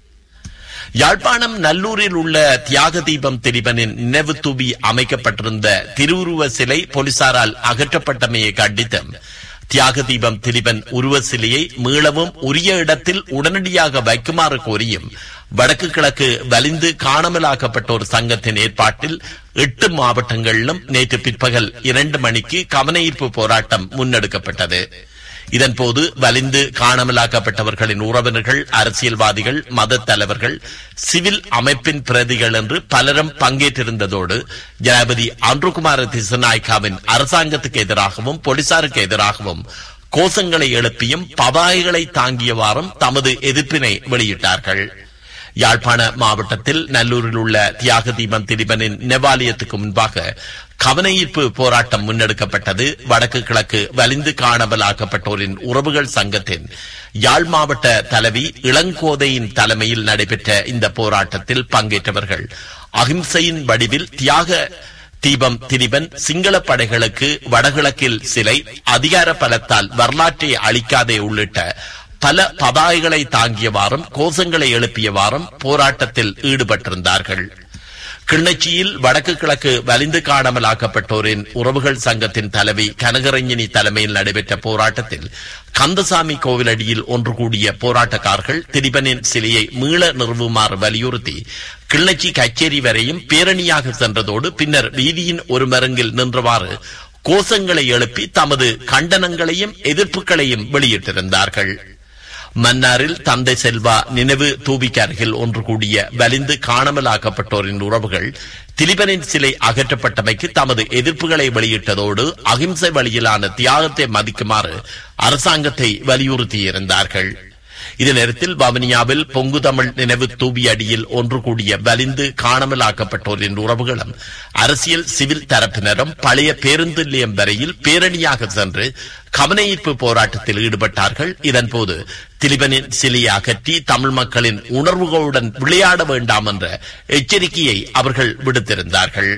யாழ்ப்பாணம் நல்லூரில் உள்ள தியாக தீபம் திரிபனின் நினைவு தூபி அமைக்கப்பட்டிருந்த திருவுருவ சிலை போலீசாரால் அகற்றப்பட்டமையை கண்டித்தும் தியாக தீபம் திரிபன் உருவ சிலையை மீளவும் உரிய இடத்தில் உடனடியாக வைக்குமாறு கோரியும் வடக்கு கிழக்கு வலிந்து காணாமலாக்கப்பட்டோர் சங்கத்தின் ஏற்பாட்டில் எட்டு மாவட்டங்களிலும் நேற்று பிற்பகல் இரண்டு மணிக்கு கவனஈர்ப்பு போராட்டம் முன்னெடுக்கப்பட்டது இதன்போது வலிந்து காணாமலாக்கப்பட்டவர்களின் உறவினர்கள் அரசியல்வாதிகள் மத தலைவர்கள் சிவில் அமைப்பின் பிரதிகள் என்று பலரும் பங்கேற்றிருந்ததோடு ஜனாபதி அன்றுகுமார திசநாய்காவின் அரசாங்கத்துக்கு எதிராகவும் போலீசாருக்கு எதிராகவும் கோஷங்களை எழுப்பியும் பதாகைகளை தாங்கியவாறும் தமது எதிர்ப்பினை வெளியிட்டார்கள் யாழ்ப்பாண மாவட்டத்தில் நல்லூரில் உள்ள தியாக தீபம் திரிபனின் நெவாலயத்துக்கு முன்பாக கவனஈர்ப்பு போராட்டம் முன்னெடுக்கப்பட்டது வடக்கு கிழக்கு வலிந்து காணாமலாக்கப்பட்டோரின் உறவுகள் சங்கத்தின் யாழ் மாவட்ட தலைவி இளங்கோதையின் தலைமையில் நடைபெற்ற இந்த போராட்டத்தில் பங்கேற்றவர்கள் அகிம்சையின் வடிவில் தியாக தீபம் திரிபன் சிங்கள படைகளுக்கு வடகிழக்கில் சிலை அதிகார பலத்தால் வரலாற்றை அளிக்காதே உள்ளிட்ட பல பதாகைகளை தாங்கியவாறும் கோஷங்களை எழுப்பியவாறும் போராட்டத்தில் ஈடுபட்டிருந்தார்கள் கிள்ளச்சியில் வடக்கு கிழக்கு வலிந்து காணாமலாக்கப்பட்டோரின் உறவுகள் சங்கத்தின் தலைவி கனகரஞ்சினி தலைமையில் நடைபெற்ற போராட்டத்தில் கந்தசாமி கோவிலடியில் ஒன்று கூடிய போராட்டக்காரர்கள் திரிபனின் சிலையை மீள நிறுவுமாறு வலியுறுத்தி கிள்ளச்சி கச்சேரி வரையும் பேரணியாக சென்றதோடு பின்னர் வீதியின் ஒரு மருங்கில் நின்றவாறு கோஷங்களை எழுப்பி தமது கண்டனங்களையும் எதிர்ப்புகளையும் வெளியிட்டிருந்தார்கள் மன்னாரில் தந்தை செல்வா நினைவு தூபிக்கு அருகில் ஒன்று கூடிய வலிந்து காணாமலாக்கப்பட்டோரின் உறவுகள் திலிபனின் சிலை அகற்றப்பட்டமைக்கு தமது எதிர்ப்புகளை வெளியிட்டதோடு அகிம்சை வழியிலான தியாகத்தை மதிக்குமாறு அரசாங்கத்தை வலியுறுத்தியிருந்தார்கள் இதே நேரத்தில் வவுனியாவில் பொங்கு தமிழ் நினைவு தூபி அடியில் ஒன்று கூடிய வலிந்து காணாமலாக்கப்பட்டோரின் உறவுகளும் அரசியல் சிவில் தரப்பினரும் பழைய பேருந்து நிலையம் வரையில் பேரணியாக சென்று கவனஈர்ப்பு போராட்டத்தில் ஈடுபட்டார்கள் இதன்போது திலிபனின் சிலையை அகற்றி தமிழ் மக்களின் உணர்வுகளுடன் விளையாட வேண்டாம் என்ற எச்சரிக்கையை அவர்கள் விடுத்திருந்தார்கள்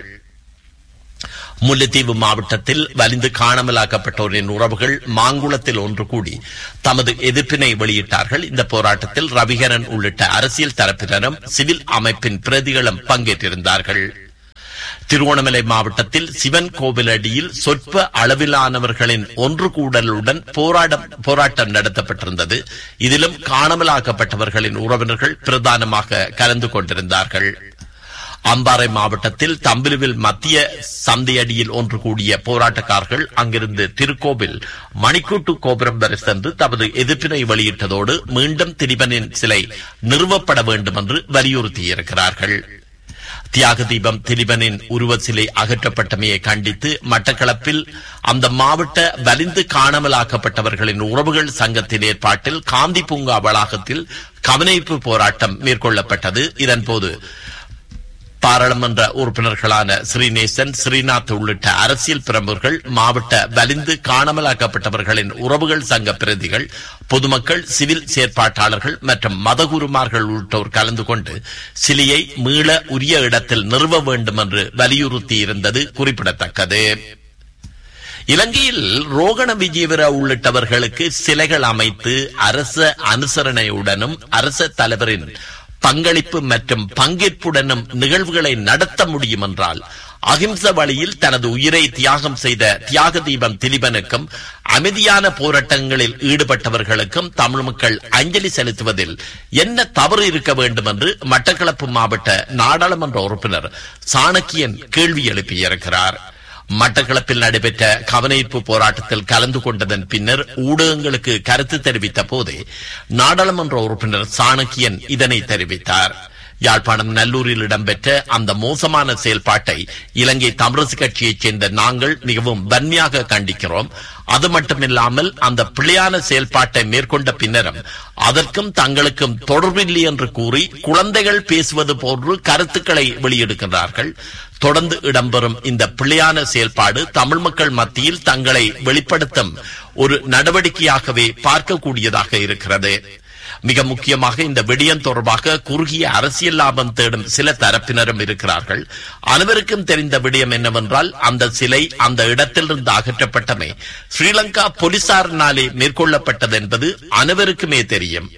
முல்லைத்தீவு மாவட்டத்தில் வலிந்து காணாமலாக்கப்பட்டோரின் உறவுகள் மாங்குளத்தில் ஒன்று கூடி தமது எதிர்ப்பினை வெளியிட்டார்கள் இந்த போராட்டத்தில் ரவிகரன் உள்ளிட்ட அரசியல் தரப்பினரும் சிவில் அமைப்பின் பிரதிகளும் பங்கேற்றிருந்தார்கள் திருவோணமலை மாவட்டத்தில் சிவன் கோவிலடியில் சொற்ப அளவிலானவர்களின் ஒன்று கூடலுடன் போராட்டம் போராட்டம் நடத்தப்பட்டிருந்தது இதிலும் காணாமலாக்கப்பட்டவர்களின் உறவினர்கள் பிரதானமாக கலந்து கொண்டிருந்தார்கள் அம்பாறை மாவட்டத்தில் தம்பிலுவில் மத்திய சந்தையடியில் ஒன்று கூடிய போராட்டக்காரர்கள் அங்கிருந்து திருக்கோவில் மணிக்கூட்டு கோபுரம் வரை சென்று தமது எதிர்ப்பினை வெளியிட்டதோடு மீண்டும் திரிபனின் சிலை நிறுவப்பட வேண்டும் என்று வலியுறுத்தியிருக்கிறார்கள் தியாக தீபம் திரிபனின் உருவ சிலை அகற்றப்பட்டமையை கண்டித்து மட்டக்களப்பில் அந்த மாவட்ட வலிந்து காணாமலாக்கப்பட்டவர்களின் உறவுகள் சங்கத்தின் ஏற்பாட்டில் காந்தி பூங்கா வளாகத்தில் கவனிப்பு போராட்டம் மேற்கொள்ளப்பட்டது இதன்போது பாராளுமன்ற உறுப்பினர்களான ஸ்ரீநேசன் ஸ்ரீநாத் உள்ளிட்ட அரசியல் பிரமுகர்கள் மாவட்ட வலிந்து காணாமலாக்கப்பட்டவர்களின் உறவுகள் சங்க பிரதிகள் பொதுமக்கள் சிவில் செயற்பாட்டாளர்கள் மற்றும் மதகுருமார்கள் உள்ளிட்டோர் கலந்து கொண்டு சிலையை மீள உரிய இடத்தில் நிறுவ வேண்டும் என்று வலியுறுத்தியிருந்தது குறிப்பிடத்தக்கது இலங்கையில் ரோகண விஜயவீர உள்ளிட்டவர்களுக்கு சிலைகள் அமைத்து அரச அனுசரணையுடனும் அரச தலைவரின் பங்களிப்பு மற்றும் பங்கேற்புடனும் நிகழ்வுகளை நடத்த முடியும் என்றால் அகிம்ச வழியில் தனது உயிரை தியாகம் செய்த தியாக தீபம் திலிபனுக்கும் அமைதியான போராட்டங்களில் ஈடுபட்டவர்களுக்கும் தமிழ் மக்கள் அஞ்சலி செலுத்துவதில் என்ன தவறு இருக்க வேண்டும் என்று மட்டக்களப்பு மாவட்ட நாடாளுமன்ற உறுப்பினர் சாணக்கியன் கேள்வி எழுப்பியிருக்கிறார் மட்டக்களப்பில் நடைபெற்ற கவனஈர்ப்பு போராட்டத்தில் கலந்து கொண்டதன் பின்னர் ஊடகங்களுக்கு கருத்து தெரிவித்த போதே நாடாளுமன்ற உறுப்பினர் சாணக்கியன் இதனை தெரிவித்தார் யாழ்ப்பாணம் நல்லூரில் இடம்பெற்ற அந்த மோசமான செயல்பாட்டை இலங்கை தமிழரசு கட்சியைச் சேர்ந்த நாங்கள் மிகவும் வன்மையாக கண்டிக்கிறோம் அது மட்டுமில்லாமல் அந்த பிழையான செயல்பாட்டை மேற்கொண்ட பின்னரும் அதற்கும் தங்களுக்கும் தொடர்பில்லை என்று கூறி குழந்தைகள் பேசுவது போன்று கருத்துக்களை வெளியிடுகின்றார்கள் தொடர்ந்து இடம்பெறும் இந்த பிழையான செயல்பாடு தமிழ் மக்கள் மத்தியில் தங்களை வெளிப்படுத்தும் ஒரு நடவடிக்கையாகவே பார்க்கக்கூடியதாக இருக்கிறது மிக முக்கியமாக இந்த விடயம் தொடர்பாக குறுகிய அரசியல் லாபம் தேடும் சில தரப்பினரும் இருக்கிறார்கள் அனைவருக்கும் தெரிந்த விடயம் என்னவென்றால் அந்த சிலை அந்த இடத்திலிருந்து அகற்றப்பட்டமை ஸ்ரீலங்கா போலீசாரினாலே மேற்கொள்ளப்பட்டது என்பது அனைவருக்குமே தெரியும்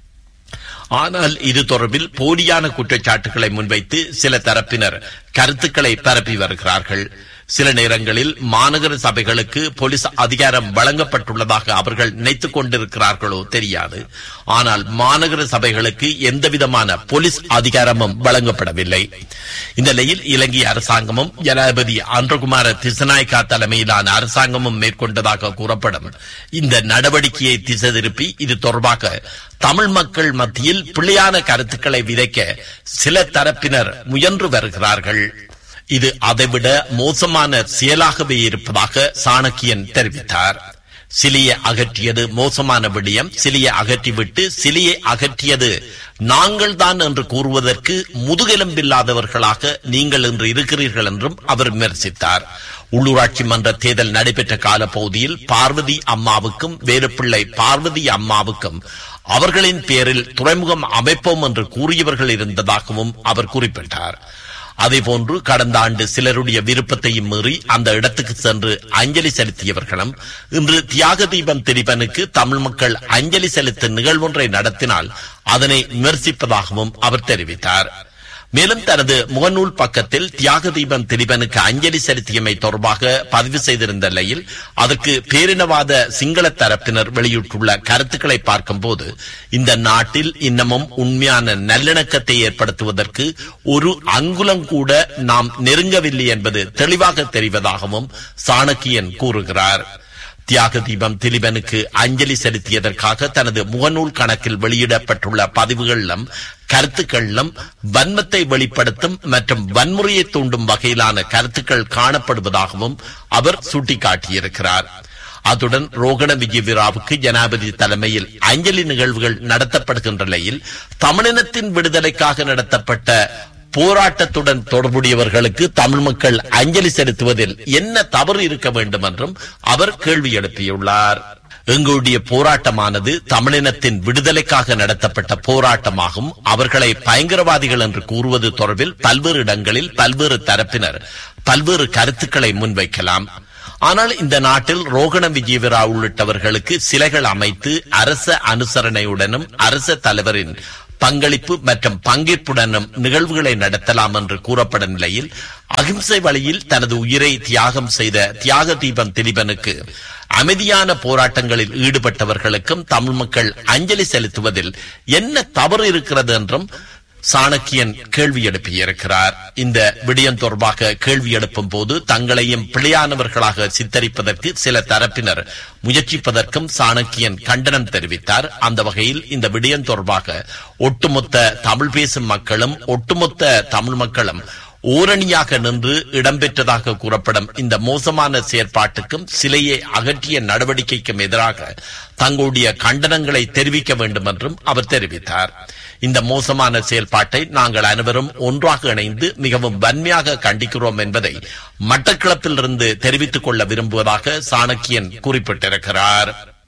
ஆனால் இது தொடர்பில் போலியான குற்றச்சாட்டுகளை முன்வைத்து சில தரப்பினர் கருத்துக்களை பரப்பி வருகிறார்கள் சில நேரங்களில் மாநகர சபைகளுக்கு போலீஸ் அதிகாரம் வழங்கப்பட்டுள்ளதாக அவர்கள் நினைத்துக் கொண்டிருக்கிறார்களோ தெரியாது ஆனால் மாநகர சபைகளுக்கு எந்தவிதமான போலீஸ் அதிகாரமும் வழங்கப்படவில்லை இந்த நிலையில் இலங்கை அரசாங்கமும் ஜனாதிபதி அன்றகுமார திசநாயக்கா தலைமையிலான அரசாங்கமும் மேற்கொண்டதாக கூறப்படும் இந்த நடவடிக்கையை திசை திருப்பி இது தொடர்பாக தமிழ் மக்கள் மத்தியில் பிழையான கருத்துக்களை விதைக்க சில தரப்பினர் முயன்று வருகிறார்கள் இது அதைவிட மோசமான செயலாகவே இருப்பதாக சாணக்கியன் தெரிவித்தார் சிலியை அகற்றியது மோசமான விடயம் சிலியை அகற்றிவிட்டு சிலியை அகற்றியது நாங்கள் தான் என்று கூறுவதற்கு முதுகெலும்பில்லாதவர்களாக நீங்கள் இன்று இருக்கிறீர்கள் என்றும் அவர் விமர்சித்தார் உள்ளூராட்சி மன்ற தேர்தல் நடைபெற்ற காலப்பகுதியில் பார்வதி அம்மாவுக்கும் வேலுப்பிள்ளை பார்வதி அம்மாவுக்கும் அவர்களின் பேரில் துறைமுகம் அமைப்போம் என்று கூறியவர்கள் இருந்ததாகவும் அவர் குறிப்பிட்டார் அதேபோன்று கடந்த ஆண்டு சிலருடைய விருப்பத்தையும் மீறி அந்த இடத்துக்கு சென்று அஞ்சலி செலுத்தியவர்களும் இன்று தியாக தீபம் திரிபனுக்கு தமிழ் மக்கள் அஞ்சலி செலுத்தும் நிகழ்வொன்றை நடத்தினால் அதனை விமர்சிப்பதாகவும் அவர் தெரிவித்தார் மேலும் தனது முகநூல் பக்கத்தில் தியாக தீபம் திரிபனுக்கு அஞ்சலி செலுத்தியமை தொடர்பாக பதிவு செய்திருந்த நிலையில் அதற்கு பேரினவாத சிங்கள தரப்பினர் வெளியிட்டுள்ள கருத்துக்களை பார்க்கும்போது இந்த நாட்டில் இன்னமும் உண்மையான நல்லிணக்கத்தை ஏற்படுத்துவதற்கு ஒரு அங்குலம் கூட நாம் நெருங்கவில்லை என்பது தெளிவாக தெரிவதாகவும் சாணக்கியன் கூறுகிறார் தியாக தீபம் திலீபனுக்கு அஞ்சலி செலுத்தியதற்காக தனது முகநூல் கணக்கில் வெளியிடப்பட்டுள்ள பதிவுகளிலும் கருத்துக்களிலும் வன்மத்தை வெளிப்படுத்தும் மற்றும் வன்முறையை தூண்டும் வகையிலான கருத்துக்கள் காணப்படுவதாகவும் அவர் சுட்டிக்காட்டியிருக்கிறார் அத்துடன் ரோகண விஜயவீராவுக்கு ஜனாதிபதி தலைமையில் அஞ்சலி நிகழ்வுகள் நடத்தப்படுகின்ற நிலையில் தமிழினத்தின் விடுதலைக்காக நடத்தப்பட்ட போராட்டத்துடன் தொடர்புடையவர்களுக்கு தமிழ் மக்கள் அஞ்சலி செலுத்துவதில் என்ன தவறு இருக்க வேண்டும் என்றும் அவர் கேள்வி எழுப்பியுள்ளார் எங்களுடைய போராட்டமானது தமிழினத்தின் விடுதலைக்காக நடத்தப்பட்ட போராட்டமாகும் அவர்களை பயங்கரவாதிகள் என்று கூறுவது தொடர்பில் பல்வேறு இடங்களில் பல்வேறு தரப்பினர் பல்வேறு கருத்துக்களை முன்வைக்கலாம் ஆனால் இந்த நாட்டில் ரோகண விஜயவீரா உள்ளிட்டவர்களுக்கு சிலைகள் அமைத்து அரச அனுசரணையுடனும் அரச தலைவரின் பங்களிப்பு மற்றும் பங்கேற்புடனும் நிகழ்வுகளை நடத்தலாம் என்று கூறப்படும் நிலையில் அகிம்சை வழியில் தனது உயிரை தியாகம் செய்த தியாக தீபம் திலீபனுக்கு அமைதியான போராட்டங்களில் ஈடுபட்டவர்களுக்கும் தமிழ் மக்கள் அஞ்சலி செலுத்துவதில் என்ன தவறு இருக்கிறது என்றும் சாணக்கியன் கேள்வி எழுப்பியிருக்கிறார் இந்த விடயம் தொடர்பாக கேள்வி எழுப்பும் போது தங்களையும் பிழையானவர்களாக சித்தரிப்பதற்கு சில தரப்பினர் முயற்சிப்பதற்கும் சாணக்கியன் கண்டனம் தெரிவித்தார் அந்த வகையில் இந்த விடயம் தொடர்பாக ஒட்டுமொத்த தமிழ் பேசும் மக்களும் ஒட்டுமொத்த தமிழ் மக்களும் ஓரணியாக நின்று இடம்பெற்றதாக கூறப்படும் இந்த மோசமான செயற்பாட்டுக்கும் சிலையை அகற்றிய நடவடிக்கைக்கும் எதிராக தங்களுடைய கண்டனங்களை தெரிவிக்க வேண்டும் என்றும் அவர் தெரிவித்தார் இந்த மோசமான செயல்பாட்டை நாங்கள் அனைவரும் ஒன்றாக இணைந்து மிகவும் வன்மையாக கண்டிக்கிறோம் என்பதை மட்டக்களப்பிலிருந்து தெரிவித்துக் கொள்ள விரும்புவதாக சாணக்கியன் குறிப்பிட்டிருக்கிறார்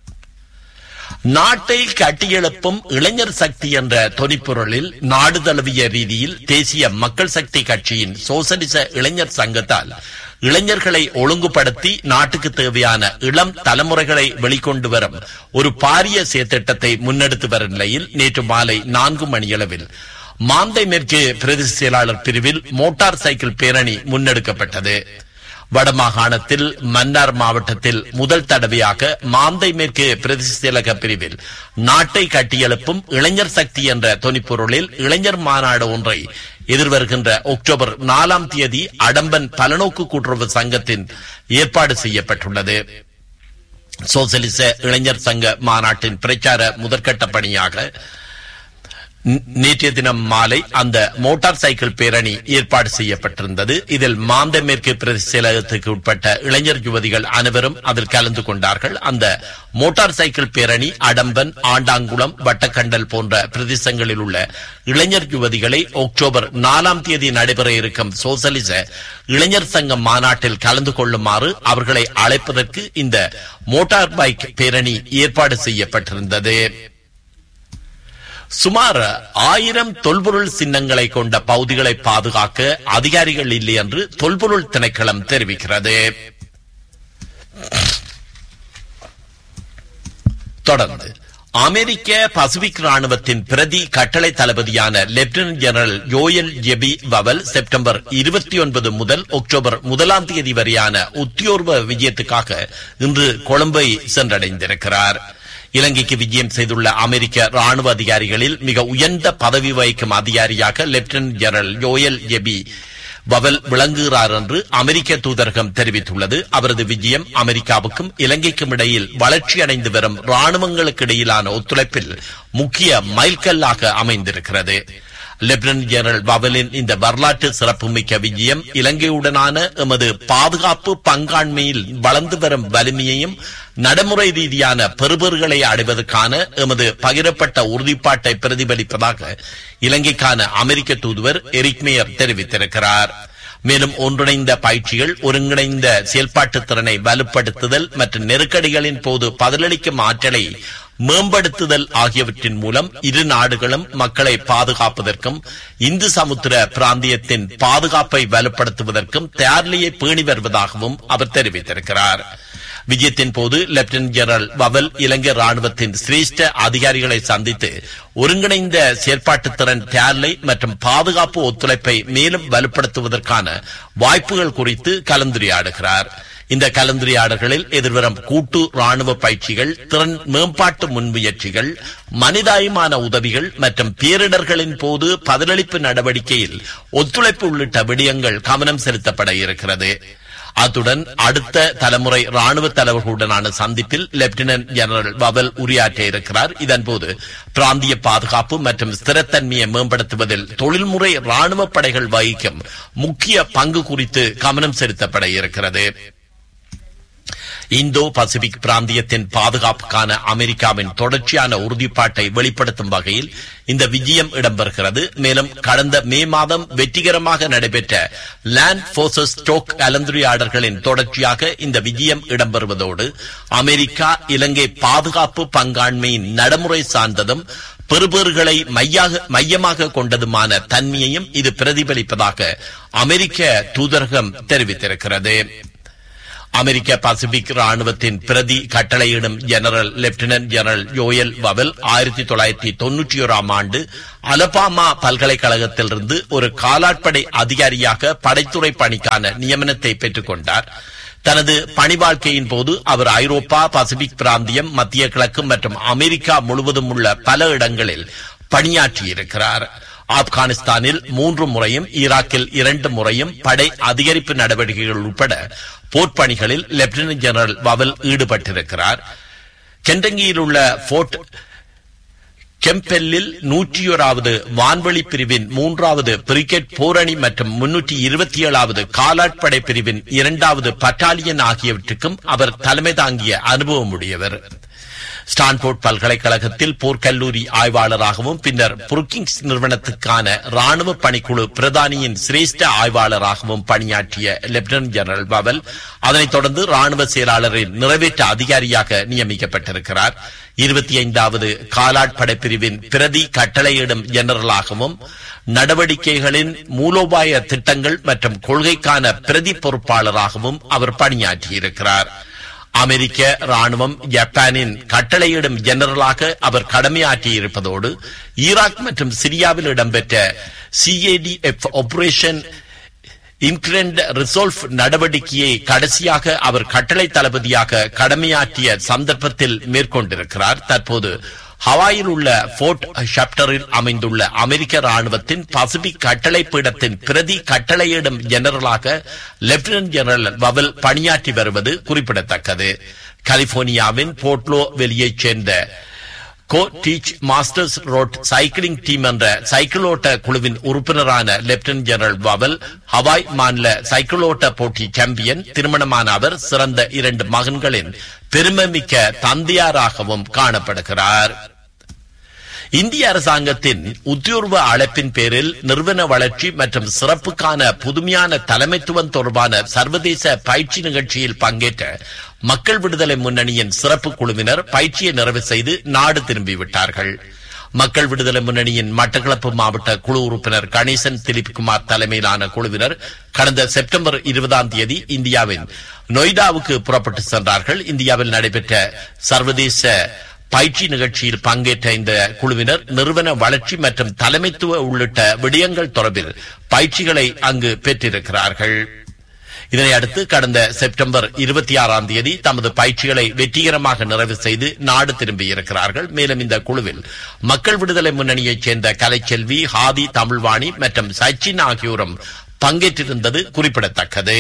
நாட்டை கட்டியெழுப்பும் இளைஞர் சக்தி என்ற தொனிப்பொருளில் நாடு தழுவிய ரீதியில் தேசிய மக்கள் சக்தி கட்சியின் சோசலிச இளைஞர் சங்கத்தால் இளைஞர்களை ஒழுங்குபடுத்தி நாட்டுக்கு தேவையான இளம் தலைமுறைகளை வெளிக்கொண்டு வரும் ஒரு பாரிய செயற்திட்டத்தை முன்னெடுத்து வரும் நிலையில் நேற்று மாலை நான்கு மணியளவில் மாந்தை மேற்கு பிரதி செயலாளர் பிரிவில் மோட்டார் சைக்கிள் பேரணி முன்னெடுக்கப்பட்டது வடமாகாணத்தில் மன்னார் மாவட்டத்தில் முதல் தடவையாக மாந்தை மேற்கு பிரதிசீலக பிரிவில் நாட்டை கட்டியெழுப்பும் இளைஞர் சக்தி என்ற தொனிப்பொருளில் இளைஞர் மாநாடு ஒன்றை எதிர்வருகின்ற அக்டோபர் நாலாம் தேதி அடம்பன் பலநோக்கு கூட்டுறவு சங்கத்தின் ஏற்பாடு செய்யப்பட்டுள்ளது சோசலிச இளைஞர் சங்க மாநாட்டின் பிரச்சார முதற்கட்ட பணியாக ந- நேற்றைய தினம் மாலை அந்த மோட்டார் சைக்கிள் பேரணி ஏற்பாடு செய்யப்பட்டிருந்தது இதில் மாந்த மேற்கு பிரதி செயலகத்துக்கு உட்பட்ட இளைஞர் யுவதிகள் அனைவரும் அதில் கலந்து கொண்டார்கள் அந்த மோட்டார் சைக்கிள் பேரணி அடம்பன் ஆண்டாங்குளம் வட்டக்கண்டல் போன்ற பிரதேசங்களில் உள்ள இளைஞர் யுவதிகளை அக்டோபர் நாலாம் தேதி நடைபெற இருக்கும் சோசலிச இளைஞர் சங்கம் மாநாட்டில் கலந்து கொள்ளுமாறு அவர்களை அழைப்பதற்கு இந்த மோட்டார் பைக் பேரணி ஏற்பாடு செய்யப்பட்டிருந்தது சுமார் ஆயிரம் தொல்பொருள் சின்னங்களை கொண்ட பகுதிகளை பாதுகாக்க அதிகாரிகள் இல்லை என்று தொல்பொருள் திணைக்களம் தெரிவிக்கிறது தொடர்ந்து அமெரிக்க பசிபிக் ராணுவத்தின் பிரதி கட்டளை தளபதியான lieutenant general Joel JB Vowell September இருபத்தி ஒன்பது முதல் அக்டோபர் முதலாம் தேதி வரையான உத்தியோர்வ விஜயத்துக்காக இன்று கொழும்பை சென்றடைந்திருக்கிறார் இலங்கைக்கு விஜயம் செய்துள்ள அமெரிக்க ராணுவ அதிகாரிகளில் மிக உயர்ந்த பதவி வகிக்கும் அதிகாரியாக lieutenant general Joel JB Vowell விளங்குகிறார் என்று அமெரிக்க தூதரகம் தெரிவித்துள்ளது அவரது விஜயம் அமெரிக்காவுக்கும் இலங்கைக்கும் இடையில் வளர்ச்சி அடைந்து வரும் ராணுவங்களுக்கு இடையிலான ஒத்துழைப்பில் முக்கிய மைல்கல்லாக அமைந்திருக்கிறது லெப்டினன்ட் ஜெனரல் பவலின் இந்த வரலாற்று சிறப்புமிக்க விஜயம் இலங்கையுடனான எமது பாதுகாப்பு பங்காண்மையில் வளர்ந்து வரும் வலிமையையும் நடைமுறை ரீதியான பெறுபேறுகளை அடைவதற்கான எமது பகிரப்பட்ட உறுதிப்பாட்டை பிரதிபலிப்பதாக இலங்கைக்கான அமெரிக்க தூதுவர் எரிக் மேயர் தெரிவித்திருக்கிறார் மேலும் ஒன்றிணைந்த பயிற்சிகள் ஒருங்கிணைந்த செயல்பாட்டு திறனை வலுப்படுத்துதல் மற்றும் நெருக்கடிகளின் போது பதிலளிக்கும் ஆற்றலை மேம்படுத்துதல் ஆகியவற்றின் மூலம் இரு நாடுகளும் மக்களை பாதுகாப்பதற்கும் இந்து சமுத்திர பிராந்தியத்தின் பாதுகாப்பை வலுப்படுத்துவதற்கும் தயார்நிலையை பேணி வருவதாகவும் அவர் தெரிவித்திருக்கிறார் விஜயத்தின் போது லெப்டினன்ட் ஜெனரல் வவல் இலங்கை ராணுவத்தின் சிரேஷ்ட அதிகாரிகளை சந்தித்து ஒருங்கிணைந்த செயற்பாட்டு திறன் தேர்லை மற்றும் பாதுகாப்பு ஒத்துழைப்பை மேலும் வலுப்படுத்துவதற்கான வாய்ப்புகள் குறித்து கலந்துரையாடுகிறார் இந்த கலந்துரையாடல்களில் எதிர்வரும் கூட்டு ராணுவ பயிற்சிகள் திறன் மேம்பாட்டு முன்முயற்சிகள் மனிதாயமான உதவிகள் மற்றும் பேரிடர்களின் போது பதிலளிப்பு நடவடிக்கையில் ஒத்துழைப்பு உள்ளிட்ட விடயங்கள் கவனம் செலுத்தப்பட இருக்கிறது அத்துடன் அடுத்த தலைமுறை ராணுவ தலைவர்களுடனான சந்திப்பில் லெப்டினன்ட் ஜெனரல் பவல் உரையாற்ற இருக்கிறார் இதன்போது பிராந்திய பாதுகாப்பு மற்றும் ஸ்திரத்தன்மையை மேம்படுத்துவதில் தொழில்முறை ராணுவ படைகள் வகிக்கும் முக்கிய பங்கு குறித்து கவனம் செலுத்தப்பட இருக்கிறது இந்தோ பசிபிக் பிராந்தியத்தின் பாதுகாப்புக்கான அமெரிக்காவின் தொடர்ச்சியான உறுதிப்பாட்டை வெளிப்படுத்தும் வகையில் இந்த விஜயம் இடம்பெறுகிறது மேலும் கடந்த மே மாதம் வெற்றிகரமாக நடைபெற்ற லேண்ட் போர்சஸ் ஸ்டோக் கலந்துரையாடல்களின் தொடர்ச்சியாக இந்த விஜயம் இடம்பெறுவதோடு அமெரிக்கா இலங்கை பாதுகாப்பு பங்காண்மையின் நடைமுறை சார்ந்ததும் பெறுபேறுகளை மையமாக கொண்டதுமான தன்மையையும் இது பிரதிபலிப்பதாக அமெரிக்க தூதரகம் தெரிவித்திருக்கிறது அமெரிக்க பசிபிக் ராணுவத்தின் பிரதி கட்டளையிடும் general lieutenant general Joel Vowell ஆயிரத்தி தொள்ளாயிரத்தி தொன்னூற்றி ஓராம் ஆண்டு அலபாமா பல்கலைக்கழகத்திலிருந்து ஒரு காலாட்படை அதிகாரியாக படைத்துறை பணிக்கான நியமனத்தை பெற்றுக் கொண்டார் தனது பணி வாழ்க்கையின் போது அவர் ஐரோப்பா பசிபிக் பிராந்தியம் மத்திய கிழக்கு மற்றும் அமெரிக்கா முழுவதும் உள்ள பல இடங்களில் பணியாற்றியிருக்கிறார் ஆப்கானிஸ்தானில் மூன்று முறையும் ஈராக்கில் இரண்டு முறையும் படை அதிகரிப்பு நடவடிக்கைகள் உட்பட போர்ப்பணிகளில் லெப்டினன்ட் ஜெனரல் வவல் ஈடுபட்டிருக்கிறார் கெண்டங்கியில் உள்ள போர்ட் கெம்பெல்லில் நூற்றி ஓராவது வான்வழி பிரிவின் மூன்றாவது பிரிகெட் போரணி மற்றும் முன்னூற்றி இருபத்தி ஏழாவது காலாட்படை பிரிவின் இரண்டாவது பட்டாலியன் ஆகியவற்றுக்கும் அவர் தலைமை தாங்கிய அனுபவம் உடையவர் ஸ்டான்போர்ட் பல்கலைக்கழகத்தில் போர்க்கல்லூரி ஆய்வாளராகவும் பின்னர் புருக்கிங்ஸ் நிறுவனத்துக்கான ராணுவ பணிக்குழு பிரதானியின் சிரேஷ்ட ஆய்வாளராகவும் பணியாற்றிய லெப்டினன்ட் ஜெனரல் பவல் அதனைத் தொடர்ந்து ராணுவ செயலாளரின் நிறைவேற்ற அதிகாரியாக நியமிக்கப்பட்டிருக்கிறார் இருபத்தி ஐந்தாவது காலாட்படை பிரிவின் பிரதி கட்டளையிடும் ஜெனரலாகவும் நடவடிக்கைகளின் மூலோபாய திட்டங்கள் மற்றும் கொள்கைக்கான பிரதி பொறுப்பாளராகவும் அவர் பணியாற்றியிருக்கிறார் அமெரிக்க ராணுவம் ஜப்பானின் கட்டளையிடும் ஜெனரலாக அவர் கடமையாற்றியிருப்பதோடு ஈராக் மற்றும் சிரியாவில் இடம்பெற்ற சிஏடிஎஃப் ஆபரேஷன் இன்கிரண்ட் ரிசோல்வ் நடவடிக்கையை கடைசியாக அவர் கட்டளை தளபதியாக கடமையாற்றிய சந்தர்ப்பத்தில் மேற்கொண்டிருக்கிறார் தற்போது ஹவாயில் உள்ள போர்ட் ஷப்டரில் அமைந்துள்ள அமெரிக்க ராணுவத்தின் பசிபிக் கட்டளை பீடத்தின் பிரதி கட்டளையிடும் ஜெனரலாக லெப்டினன்ட் ஜெனரல் வவல் பணியாற்றி வருவது குறிப்பிடத்தக்கது கலிபோர்னியாவின் போர்ட்லோ வெளியைச் சேர்ந்த co teach masters road cycling team என்ற சைக்கிளோட்ட குழுவின் உறுப்பினரான லெப்டினன்ட் ஜெனரல் வவல் ஹவாய் மாநில சைக்கிளோட்ட போட்டி சாம்பியன் திருமணமான அவர் சிறந்த இரண்டு மகன்களின் பெருமைமிக்க தந்தையாராகவும் காணப்படுகிறார் இந்திய அரசாங்கத்தின் உத்தியோர்வ அழைப்பின் பேரில் நிறுவன வளர்ச்சி மற்றும் சிறப்புக்கான புதுமையான தலைமைத்துவம் தொடர்பான சர்வதேச பயிற்சி நிகழ்ச்சியில் பங்கேற்ற மக்கள் விடுதலை முன்னணியின் சிறப்பு குழுவினர் பயிற்சியை நிறைவு செய்து நாடு திரும்பிவிட்டார்கள் மக்கள் விடுதலை முன்னணியின் மட்டக்களப்பு மாவட்ட குழு உறுப்பினர் கணேசன் திலீப் குமார் தலைமையிலான குழுவினர் கடந்த செப்டம்பர் இருபதாம் தேதி இந்தியாவின் நொய்டாவுக்கு புறப்பட்டு சென்றார்கள் இந்தியாவில் நடைபெற்ற சர்வதேச பயிற்சி நிகழ்ச்சியில் பங்கேற்ற இந்த குழுவினர் நிறுவன வளர்ச்சி மற்றும் தலைமைத்துவ உள்ளிட்ட விடயங்கள் தொடர்பில் பயிற்சிகளை அங்கு பெற்றிருக்கிறார்கள் இதனை அடுத்து கடந்த செப்டம்பர் இருபத்தி ஆறாம் தேதி தமது பயிற்சிகளை வெற்றிகரமாக நிறைவு செய்து நாடு திரும்பியிருக்கிறார்கள் மேலும் இந்த குழுவில் மக்கள் விடுதலை முன்னணியைச் சேர்ந்த கலைச்செல்வி ஹாதி தமிழ்வாணி மற்றும் சச்சின் ஆகியோரும் பங்கேற்றிருந்தது குறிப்பிடத்தக்கது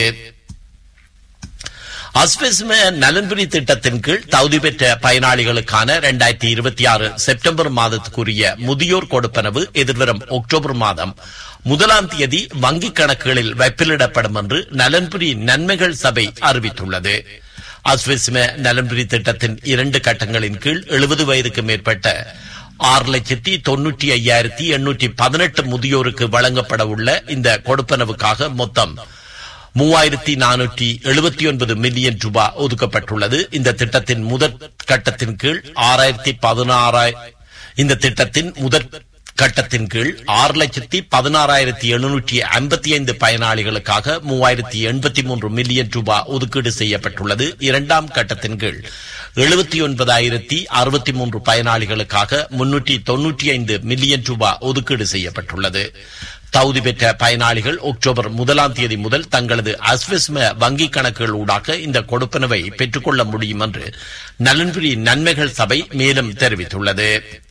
அஸ்வெஸ்ம நலன்புரி திட்டத்தின் கீழ் தகுதி பெற்ற பயனாளிகளுக்கான இரண்டாயிரத்தி இருபத்தி ஆறு செப்டம்பர் மாதத்துக்குரிய முதியோர் கொடுப்பனவு எதிர்வரும் அக்டோபர் மாதம் முதலாம் தேதி வங்கிக் கணக்குகளில் வைப்பிலிடப்படும் என்று நலன்புரி நன்மைகள் சபை அறிவித்துள்ளது அஸ்வெஸ்ம நலன்புரி திட்டத்தின் இரண்டு கட்டங்களின் கீழ் எழுபது வயதுக்கு மேற்பட்ட ஆறு லட்சத்தி தொன்னூற்றி ஐயாயிரத்தி எண்ணூற்றி பதினெட்டு முதியோருக்கு வழங்கப்பட உள்ள இந்த கொடுப்பனவுக்காக மொத்தம் மூவாயிரத்தி நானூற்றி எழுபத்தி ஒன்பது மில்லியன் ரூபாய் ஒதுக்கப்பட்டுள்ளது இந்த திட்டத்தின் முதற் கட்டத்தின் கீழ் ஆறாயிரத்தி பதினாறாய் இந்த திட்டத்தின் முதற் கட்டத்தின் கீழ் ஆறு லட்சத்தி பதினாறாயிரத்தி எழுநூற்றி ஐம்பத்தி ஐந்து பயனாளிகளுக்காக மூவாயிரத்தி எண்பத்தி மூன்று மில்லியன் ரூபாய் ஒதுக்கீடு செய்யப்பட்டுள்ளது இரண்டாம் கட்டத்தின் கீழ் எழுபத்தி ஒன்பதாயிரத்தி அறுபத்தி மூன்று பயனாளிகளுக்காக முன்னூற்றி தொன்னூற்றி ஐந்து மில்லியன் ரூபாய் ஒதுக்கீடு செய்யப்பட்டுள்ளது தகுதி பெற்ற பயனாளிகள் அக்டோபர் முதலாம் தேதி முதல் தங்களது அஸ்விஸ்ம வங்கிக் கணக்குகள் ஊடாக இந்த கொடுப்பனவை பெற்றுக்கொள்ள முடியும் என்று நலன்புரி நன்மைகள் சபை மேலும் தெரிவித்துள்ளது